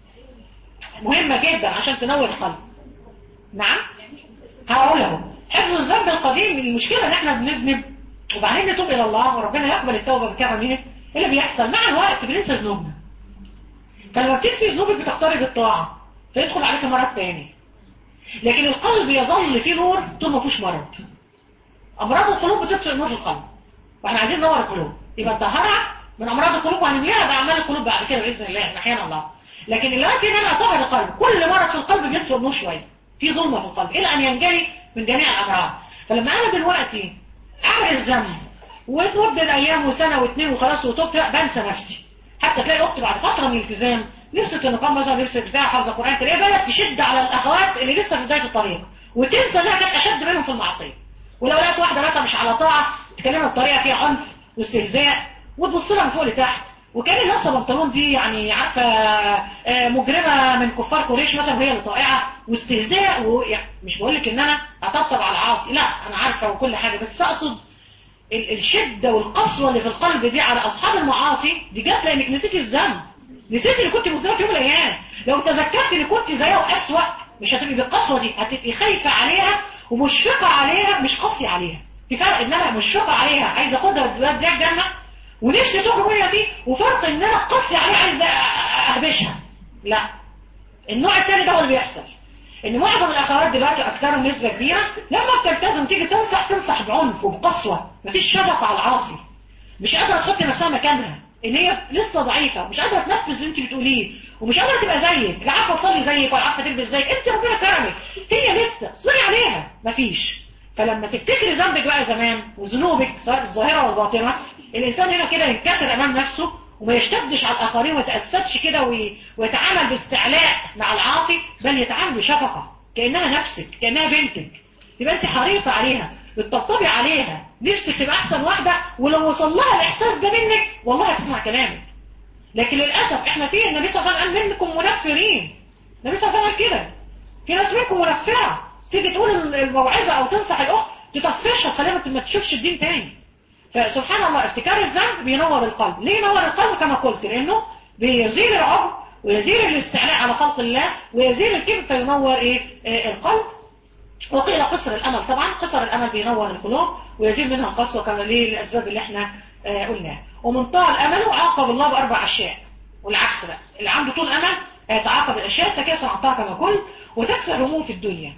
مهمة جدا عشان تنور القلب نعم هقول اهو حفظ الذنب القديم المشكلة ان احنا بنذنب وبعدين نتوب الى الله وربنا يقبل التوبة بكرمه ايه اللي بيحصل مع الوقت بننسى ذنوبنا فلما بتنسي ذنوبك بتختاري بالطاعة فيدخل عليك مرض تاني لكن القلب يظل فيه نور طول ما فيهوش مرض امراض القلوب بتطفئ نور القلب واحنا عايزين نور القلوب يبقى الطهارة من امراض القلوب وهنملاها باعمال القلوب بعد كده باذن الله احيانا الله لكن دلوقتي ان انا اطهر القلب كل مرض في القلب بيطفئ نور شويه في ظلمه في القلب الى ان ينجلي من جميع الامراض فلما انا دلوقتي اعمل الذنب وتمد الايام وسنه واثنين وخلاص وتوبت بنسى نفسي حتى تلاقي اختي بعد فتره من الالتزام لبست النقاب مثلا لبست بتاع حافظه القران تلاقيها بدات تشد على الاخوات اللي لسه في بدايه الطريق وتنسى انها كانت اشد منهم في المعصيه ولو لقيت واحده مثلا مش على طاعه تكلمها بطريقه فيها عنف واستهزاء وتبص لها من فوق لتحت وكان اللي لابسه بنطلون دي يعني عارفه آه، مجرمه من كفار قريش مثلا وهي اللي طائعه واستهزاء ويعني مش بقول لك ان انا اطبطب على العاصي لا انا عارفه وكل حاجه بس اقصد ال- الشده والقسوه اللي في القلب دي على اصحاب المعاصي دي جت لانك نسيتي الذنب نسيتي اللي كنت مذنبه في يوم من الايام لو تذكرت ان كنت زيها واسوأ مش هتبقي بالقسوه دي هتبقي خايفه عليها ومشفقه عليها مش قاسيه عليها في فرق ان انا مشفقه عليها عايزه اخدها وتوديها الجنه ونفسي تخرج منها دي وفرق ان انا قاسي عليها عايزه اهبشها لا النوع الثاني ده هو اللي بيحصل ان معظم الاخوات دلوقتي اكثرهم نسبه كبيره لما بتلتزم تيجي تنصح تنصح بعنف وبقسوه مفيش شفقه على العاصي مش قادره تحط نفسها مكانها ان هي لسه ضعيفه مش قادره تنفذ اللي انت بتقوليه ومش قادره تبقى زيك لا عارفه تصلي زيك ولا عارفه تلبس زيك انت ربنا كرمك هي لسه اصبري عليها مفيش فلما تفتكري ذنبك بقى زمان وذنوبك سواء الظاهره والباطنه الانسان هنا كده ينكسر امام نفسه وما يشتدش على الاخرين وما يتاسدش كده وي- ويتعامل باستعلاء مع العاصي بل يتعامل بشفقه كانها نفسك كانها بنتك يبقى انت حريصه عليها بتطبطبي عليها نفسك تبقى احسن واحده ولو وصل لها الاحساس ده منك والله هتسمع كلامك لكن للاسف احنا في النبي صلى الله عليه وسلم قال منكم منفرين النبي صلى الله عليه وسلم قال كده في ناس منكم منفره تيجي تقول الموعظه او تنصح الاخت تطفشها تخليها ما تشوفش الدين تاني فسبحان الله افتكار الذنب بينور القلب ليه ينور القلب كما قلت لانه بيزيل العجب ويزيل الاستعلاء على خلق الله ويزيل الكبر فينور ايه آه القلب وقيل قصر الامل طبعا قصر الامل بينور القلوب ويزيل منها القسوه كما ليه الاسباب اللي احنا آه قلناها ومن طال امله عاقب الله باربع اشياء والعكس بقى اللي عنده طول امل يتعاقب الاشياء تكاسل عن طاعه كما قلت وتكسر هموم في الدنيا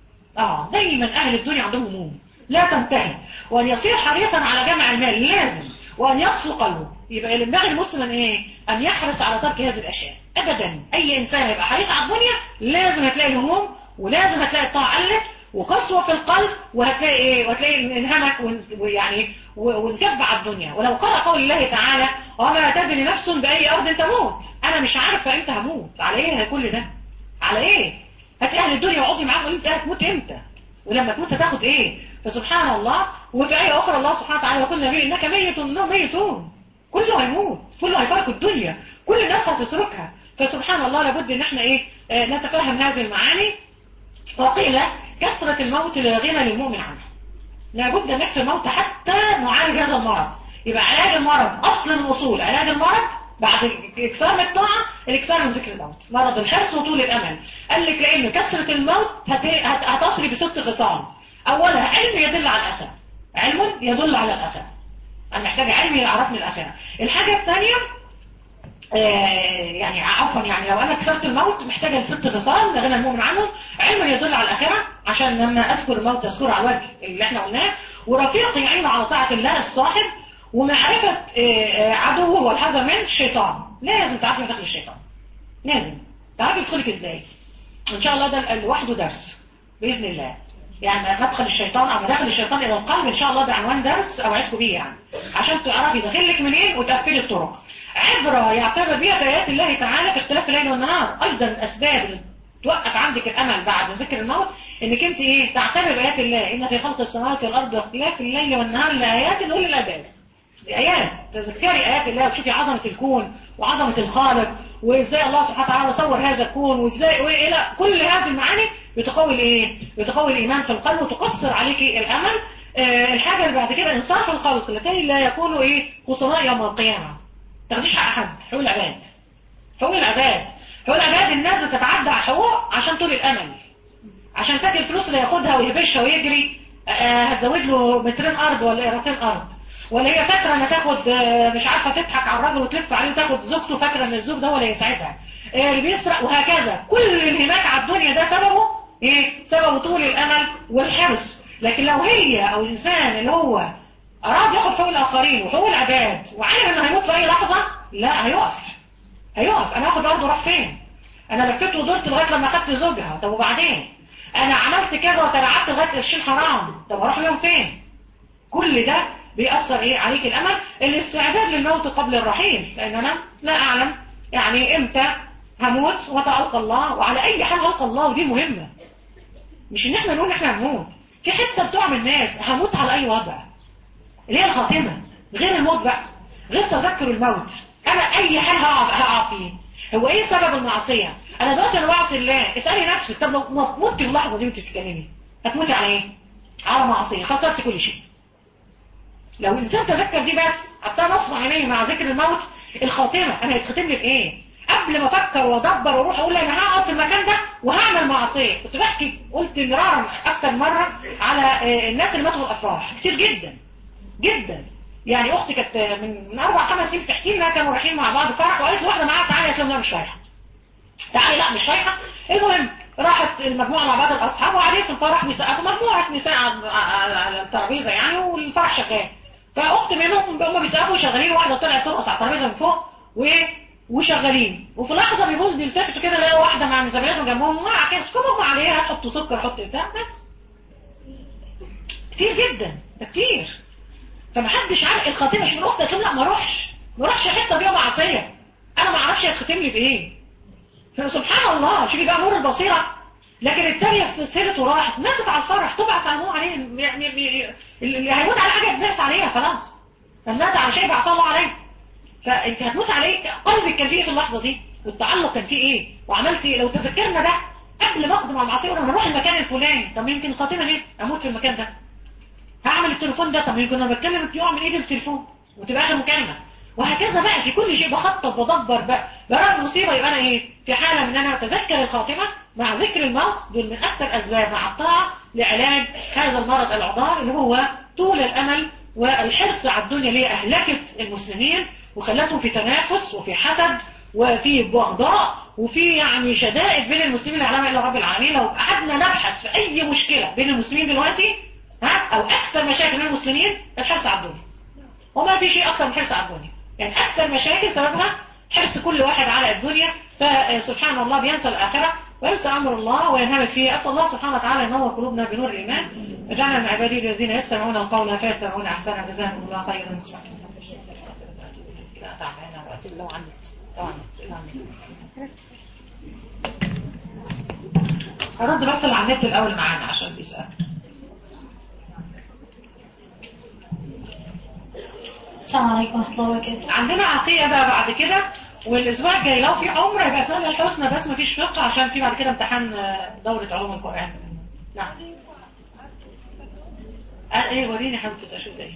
اه دايما اهل الدنيا عندهم هموم لا تنتهي وان يصير حريصا على جمع المال لازم وان يقسو قلبه يبقى ينبغي المسلم ايه ان يحرص على ترك هذه الاشياء ابدا اي انسان يبقى حريص على الدنيا لازم هتلاقي الهموم ولازم هتلاقي الطاعه قلت وقسوه في القلب وهتلاقي ايه وهتلاقي انهمك ويعني وانكب على الدنيا ولو قرأ قول الله تعالى وما تدري نفس باي ارض تموت انا مش عارفه امتى هموت على ايه كل ده على ايه هات اهل الدنيا وقضي معاهم انت هتموت امتى ولما تموت هتاخد ايه فسبحان الله وفي آية أخرى الله سبحانه وتعالى يقول النبي إنك ميت إنهم ميتون كله هيموت كله هيفارق الدنيا كل الناس هتتركها فسبحان الله لابد إن احنا إيه آه نتفهم هذه المعاني وقيل كثرة الموت لا غنى للمؤمن عنها لابد أن نكسر الموت حتى نعالج هذا المرض يبقى علاج المرض أصل الوصول علاج المرض بعد اكثار من الطاعة الاكثار من ذكر الموت مرض الحرص وطول الأمل قال لك لأن كثرة الموت هت... هت... هتصلي بست خصال أولها علم يدل على الآخرة علم يدل على الآخرة أنا محتاج علم يعرفني الآخرة الحاجة الثانية آه يعني عفوا يعني لو أنا كسرت الموت محتاجة لست خصال لغنى المؤمن عنهم علم يدل على الآخرة عشان لما أذكر الموت أذكر على الوجه اللي احنا قلناه ورفيق يعين على طاعة الله الصاحب ومعرفة آه عدوه والحذر من الشيطان لازم تعرفي مدخل الشيطان لازم تعرفي يدخلك ازاي ان شاء الله ده لوحده درس بإذن الله يعني مدخل الشيطان او مداخل الشيطان الى القلب ان شاء الله ده عنوان درس اوعدكم بيه يعني عشان تعرفي يدخلك منين وتقفلي الطرق عبرة يعتبر بها في ايات الله تعالى في اختلاف الليل والنهار ايضا الاسباب اللي توقف عندك الامل بعد ذكر الموت انك انت ايه تعتبر بايات الله ان في خلق السماوات والارض واختلاف الليل والنهار لايات لاولي الالباب ايات تذكري ايات الله وتشوفي عظمه الكون وعظمه الخالق وازاي الله سبحانه وتعالى صور هذا الكون وازاي والى كل هذه المعاني بتقوي الايه بتقوي الايمان في القلب وتقصر عليكي الامل آه الحاجه اللي بعد كده انصاف الخلق لكي لا يكونوا ايه خسراء يوم القيامه تاخديش حق حد حقوق العباد حقوق العباد حقوق العباد الناس بتتعدى على الحقوق عشان طول الامل عشان تاجي الفلوس اللي ياخدها ويهبشها ويجري آه هتزود له مترين ارض ولا قيرتين ارض ولا هي فاكره انها تاخد مش عارفه تضحك على الراجل وتلف عليه وتاخد زوجته فاكره ان الزوج ده هو اللي يساعدها اللي بيسرق وهكذا كل اللي هناك على الدنيا ده سببه ايه سببه طول الامل والحرص لكن لو هي او الانسان اللي هو اراد ياخد حقوق الاخرين وحقوق العباد وعارف انه هيموت في اي لحظه لا هيقف هيقف انا هاخد ارضه راح فين انا لفيت ودرت لغايه لما اخدت زوجها طب وبعدين انا عملت كذا وتبعت لغايه قرشين حرام طب اروح لهم فين كل ده بيأثر ايه عليك الامل الاستعداد للموت قبل الرحيل لان انا لا اعلم يعني امتى هموت وتلقى الله وعلى اي حال القى الله ودي مهمة مش ان احنا نقول احنا هنموت في حتة بتوع من الناس هموت على اي وضع اللي هي الخاتمة غير الموت بقى غير تذكر الموت انا اي حال هقع هقع فيه هو ايه سبب المعصيه انا دلوقتي انا بعصي الله اسالي نفسك طب لو ما متي في اللحظه دي وانت بتتكلمي هتموتي على ايه على معصيه خسرت كل شيء لو الانسان تذكر دي بس حتى نصب عينيه مع ذكر الموت الخاتمه انا هيتختم لي بايه قبل ما افكر وادبر واروح اقول انا هقعد في المكان ده وهعمل معصيه كنت بحكي قلت مرارا اكتر مره على آه، الناس اللي ماتوا في الافراح كتير جدا جدا يعني اختي كانت من من اربع خمس سنين بتحكي لي انها كانوا رايحين مع بعض فرح وقالت لي واحده معاها تعالي قالت لها لا مش رايحه تعالي لا مش رايحه المهم راحت المجموعه مع بعض الاصحاب وقاعدين في الفرح بيسقفوا مجموعه نساء على- على على الترابيزه يعني والفرح شغال فاخت منهم هم بيسقفوا شغالين واحده طلعت ترقص على الترابيزه من فوق و وشغالين وفي لحظه بيبص بيلتفتوا كده لقوا واحده مع زميلاتهم جنبهم وقع كده اسكبهم عليها حطوا سكر حطوا بتاع بس كتير جدا ده كتير فمحدش عارف الخاتمه مش من اختي لا ما اروحش ما اروحش حته بيها معصيه انا ما اعرفش هتختم لي بايه فسبحان الله شوفي بقى نور البصيره لكن الثانيه استسهلت وراحت ماتت على الفرح تبعث على عليه يعني يعني- اللي هيموت على حاجه يتبعث عليها خلاص فمات على شيء بعث الله عليه فانت هتموت عليه قلبك كان فيه ايه في اللحظه دي والتعلق كان فيه ايه وعملت ايه لو تذكرنا ده قبل ما اقدم على المعصيه وانا هروح المكان الفلاني طب يمكن الخاتمه دي اموت في المكان ده هعمل التليفون ده طب يمكن انا بتكلم يقع من ايدي التليفون وتبقى اخر مكالمه وهكذا بقى في كل شيء بخطط بدبر بقى بقى المصيبه يبقى انا ايه في حاله من انا اتذكر الخاتمه مع ذكر الموت دول من اكثر اسباب مع الطاعه لعلاج هذا المرض العضال اللي هو طول الامل والحرص على الدنيا اللي هي اهلكت المسلمين وخلتهم في تنافس وفي حسد وفي بغضاء وفي يعني شدائد بين المسلمين لا يعلمها الا رب العالمين لو قعدنا نبحث في اي مشكله بين المسلمين دلوقتي ها او اكثر مشاكل بين المسلمين الحرص على الدنيا وما في شيء اكثر من الحرص على الدنيا يعني اكثر مشاكل سببها حرص كل واحد على الدنيا فسبحان الله بينسى الاخره وينسى امر الله وينهمك فيه اسال الله سبحانه وتعالى ينور قلوبنا بنور الايمان اجعلنا من عباده الذين يستمعون القول فيتبعون احسنه جزاهم الله خيرا لا تعبانه وقت الله عنك هرد بس اللي على النت الاول معانا عشان بيسال السلام عليكم ورحمة الله وبركاته عندنا عطية بقى بعد كده والاسبوع الجاي لو في عمره يبقى اسمها الحسنى بس مفيش فقه عشان في بعد كده امتحان آه، دورة علوم القرآن نعم قال ايه وريني حبيبتي اشوف ايه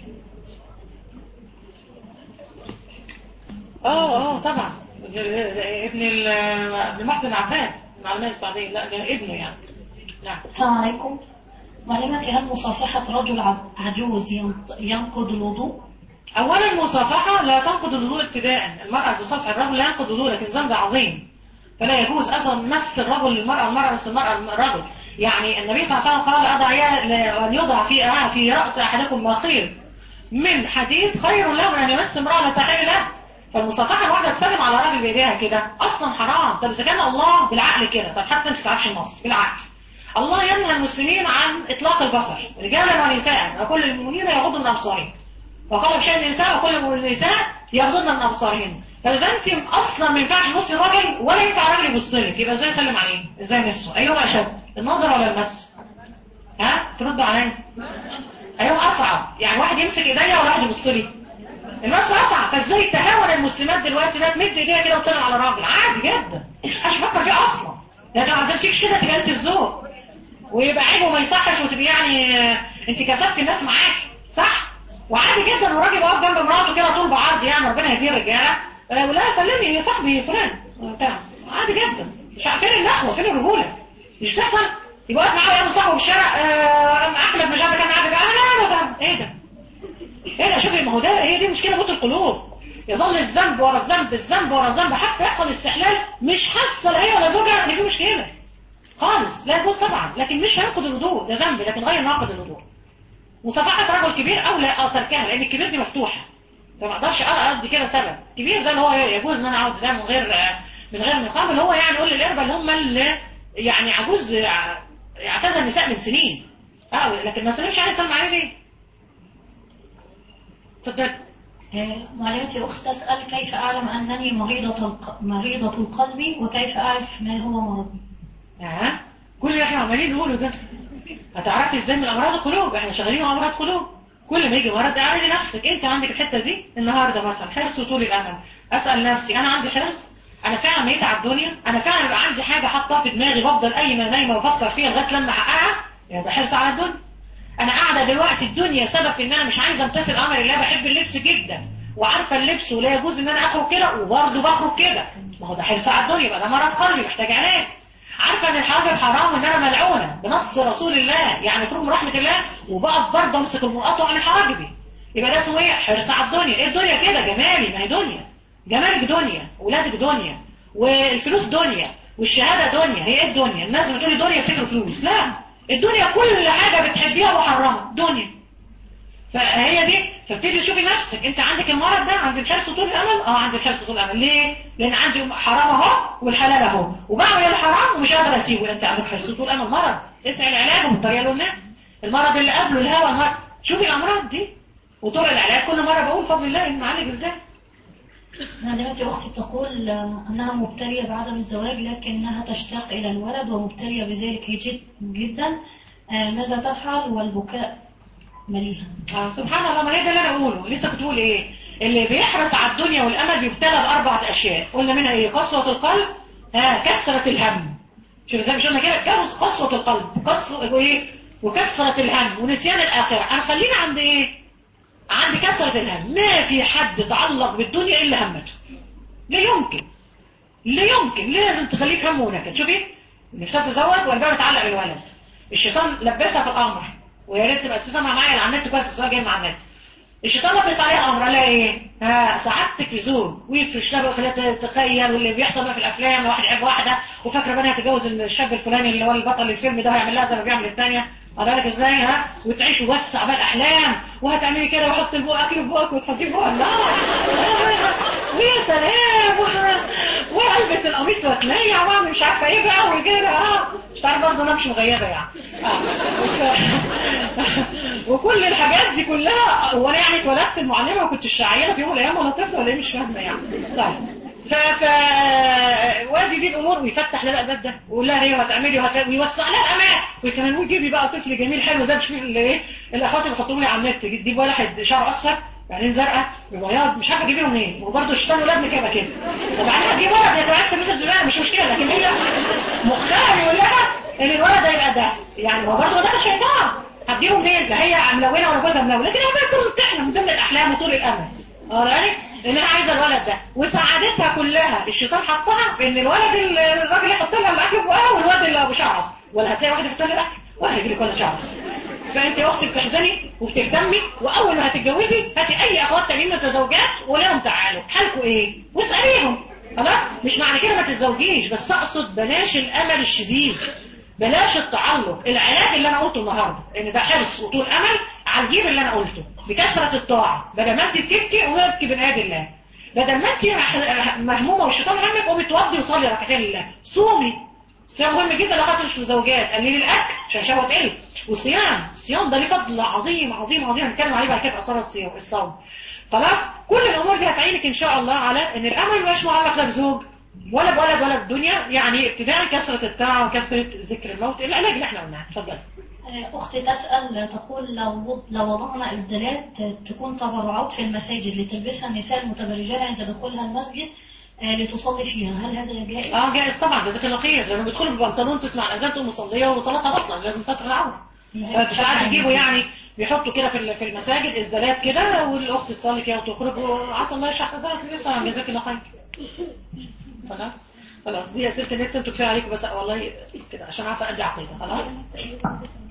اه اه طبعا ابن ال- ابن محسن عباد من علماء السعودية لا ده ابنه يعني نعم السلام عليكم معلمتي هل مصافحة رجل ع- عجوز ينط- ينقض الوضوء؟ اولا المصافحة لا تنقض الوضوء ابتداء المرأة تصافح الرجل لا ينقض الوضوء لكن ذنب عظيم فلا يجوز اصلا مس الرجل للمرأة المرأة مس المرأة الرجل يعني النبي صلى الله عليه وسلم قال اضع يا- ان يضع في آه في راس احدكم مخير من حديد خير له من ان يمس امرأة لا تحل له فالمصافحة الواحدة تسلم على راجل بايديها كده اصلا حرام طب اذا كان الله بالعقل كده طب حتى انت ما تعرفش النص بالعقل الله ينهى المسلمين عن اطلاق البصر رجالا ونساء وكل المؤمنين يغضوا من ابصارهم وقال بشأن النساء وكل النساء يغضن من ابصارهن فاذا انت اصلا ما ينفعش تبصي راجل ولا ينفع راجل يبص لك يبقى ازاي اسلم عليه ازاي مسه ايهما اشد النظر ولا المس ها ترد عليا ايهما اصعب يعني واحد يمسك ايديا ولا واحد يبص لي المس اصعب فازاي تهاون المسلمات دلوقتي ده تمد ايديها كده وتسلم على راجل عادي جدا مش فكر فيها اصلا لكن ما تمسكش كده تبقى انت الذوق ويبقى عيب وما يصحش وتبقى يعني آه، انت كسبت الناس معاك صح وعادي جدا الراجل واقف جنب مراته كده طول بعرض يعني ربنا يهديه الرجاله آه، ولا سلمي يا صاحبي فلان آه، بتاع عادي جدا مش ع- فين النخوه فين الرجوله مش بتحصل يبقى واقف معاه يا صاحبه في الشارع آه، احمد مش عارف كان قاعد بقى لا لا لا ايه ده ايه ده شوفي ما هو ده هي دي مشكله موت القلوب يظل الذنب ورا الذنب الذنب ورا الذنب حتى يحصل استحلال مش حاسه لا هي ولا زوجها ان في مشكله خالص لا يجوز طبعا لكن مش هينقض الوضوء ده ذنب لكن غير ناقض الوضوء مصافحة رجل كبير او لا اه تركها لان الكبير دي مفتوحة فما اقدرش اقضي كده سبب كبير ده اللي هو يجوز ان انا اقعد ده من غير من غير نقام اللي هو يعني يقول للاربه اللي هم اللي يعني عجوز ع- اعتزل النساء من سنين اه لكن ما سلمش عليه سلم عليه ليه؟ اتفضل آه، معلمتي أخت تسأل كيف أعلم أنني مريضة الق... مريضة القلب وكيف أعرف ما هو مرضي؟ اه كل اللي احنا عمالين نقوله ده هتعرفي ازاي من امراض القلوب احنا شغالين مع امراض قلوب كل ما يجي مرض اعرضي نفسك انت عندك الحته دي النهارده مثلا حرص وطول الامل اسال نفسي انا عندي حرص انا فعلا ميت على الدنيا انا فعلا يبقى عندي حاجه حاطاها في دماغي بفضل قايمه نايمه وافكر فيها لغايه لما احققها يعني ده حرص على الدنيا انا قاعده دلوقتي الدنيا سبب في ان انا مش عايزه امتثل امر الله بحب اللبس جدا وعارفه اللبس ولا يجوز ان انا اخرج كده وبرضه بخرج كده ما هو ده حرص على الدنيا يبقى ده مرض قلبي محتاج علاج عارفه ان الحاجه حرام وان انا ملعونه بنص رسول الله يعني تروح من رحمه الله وبقف برضه امسك المقاطع عن حواجبي يبقى ده اسمه ايه حرص على الدنيا ايه الدنيا كده جمالي ما هي دنيا جمالك دنيا ولادك دنيا والفلوس دنيا والشهاده دنيا هي ايه الدنيا الناس بتقولي دنيا يفتكروا فلوس لا الدنيا كل حاجه بتحبيها محرمه دنيا فهي دي فابتدي تشوفي نفسك انت عندك المرض ده عند الحرص طول الامل اه عندي الحرص طول الامل ليه لان عندي حرام اهو والحلال اهو وبعمل الحرام ومش قادر اسيبه انت عندك حرص طول الامل مرض اسال علاجه بالطريقه اللي قلناها المرض اللي قبله الهوى المرض شوفي الامراض دي وطرق العلاج كل مره بقول فضل الله ان نعالج ازاي دلوقتي أختي تقول آه، أنها مبتلية بعدم الزواج لكنها تشتاق إلى الولد ومبتلية بذلك جد جدا آه، ماذا تفعل والبكاء مليها آه سبحان الله ما هي ده اللي انا اقوله لسه كنت بقول ايه اللي بيحرص على الدنيا والامل بيبتلى باربعه اشياء قلنا منها ايه قسوه القلب آه كثره الهم شوف ازاي مش قلنا كده جوز قسوه القلب قسوه وايه وكثره الهم ونسيان الاخره هنخلينا عند ايه عند كثره الهم ما في حد تعلق بالدنيا الا همته لا يمكن لا يمكن لازم تخليك هم ونكد شوفي نفسها تتزوج والباب متعلق بالولد الشيطان لبسها في الامر ويا ريت تبقى تسمع معايا على النت كويس السؤال جاي من على النت الشيطان لبس عليها امر قال لها ايه؟ ها سعادتك في زوج ويفرش لها وخليها تتخيل واللي بيحصل بقى في الافلام واحد يحب واحده وفاكره بقى انها تتجوز الشاب الفلاني اللي هو البطل الفيلم ده هيعمل لها زي ما بيعمل الثانيه قال لك ازاي ها وتعيش ووسع بقى الاحلام وهتعملي كده وحط البوق اكل في بوقك وتحطيه في بوقك لا ويا سلام والبس القميص واتنيع واعمل مش عارفه ايه بقى وكده اه مش عارف برضه انا مش مغيبه يعني اه وكل الحاجات دي كلها هو انا يعني اتولدت المعلمه وكنت الشاعره في يوم من الايام وانا طفل ولا ايه مش فاهمه يعني طيب ف ف وادي دي الامور ويفتح لها الباب ده ويقول لها هي وهتعملي وهت... ويوسع لها الامان وكمان ويجيبي بقى طفل جميل حلو زي مش اللي ايه الاخوات اللي بيحطوا لي على النت تجيب واحد شعره اصفر بعدين زرقاء ببياض مش عارفه اجيبه منين وبرضه الشيطان ولادنا كده كده وبعدين هتجيب ولد يتوسع مثل الزباله مش مشكله لكن هي مخها بيقول لها ان الولد ده يبقى ده يعني هو برضه ده شيطان هتجيبه منين ده هي ملونه ولا جوزها ملون لكن هي بقى كله بتحلم من ضمن الاحلام وطول الامل اه يعني ان انا عايزه الولد ده وسعادتها كلها الشيطان حطها في ان الولد اللي الراجل يحط لها الاكل فوقها والواد اللي ابو شعر اصفر ولا هتلاقي واحد يحط لها الاكل ولا هيجي لك ولا شعر اصفر فانت يا اختي بتحزني وبتهتمي واول ما هتتجوزي هاتي اي اخوات تانيين متزوجات وقولي لهم تعالوا حالكم ايه واساليهم خلاص مش معنى كده ما تتزوجيش بس اقصد بلاش الامل الشديد بلاش التعلق العلاج اللي انا قلته النهارده ان ده حرص وطول امل على الجيب اللي انا قلته بكثره الطاعه بدل ما انت بتبكي ويبكي بين ايدي الله بدل ما انت مهمومه والشيطان همك قومي توضي وصلي ركعتين لله صومي الصيام مهم جدا لو خاطر مش مزوجات قللي الاكل عشان شهوه تقل والصيام الصيام ده ليه فضل عظيم عظيم عظيم هنتكلم عليه بعد كده في اثار الصيام الصوم خلاص كل الامور دي هتعينك ان شاء الله على ان الامل مش معلق لا بزوج ولا بولد ولا بدنيا يعني ابتداء كثره الطاعه وكثره ذكر الموت العلاج اللي احنا قلناه اتفضل أختي تسأل تقول لو لو وضعنا إسدالات تكون تبرعات في المساجد لتلبسها النساء المتبرجات عند دخولها المسجد آه، لتصلي فيها هل هذا جائز؟ اه جائز طبعا جزاك الله خير لما بيدخلوا ببنطلون تسمع الاذان تقوم مصليه وصلاتها بطلة لازم ستر العوره فساعات يجيبوا يعني بيحطوا كده في في المساجد اسدالات كده والاخت تصلي فيها وتخرج وعسى الله يشرح صدرك لسه جزاك الله خير خلاص خلاص دي اسئله النت انتوا كفايه عليكم بس والله كده عشان عارفه ادي عقيده خلاص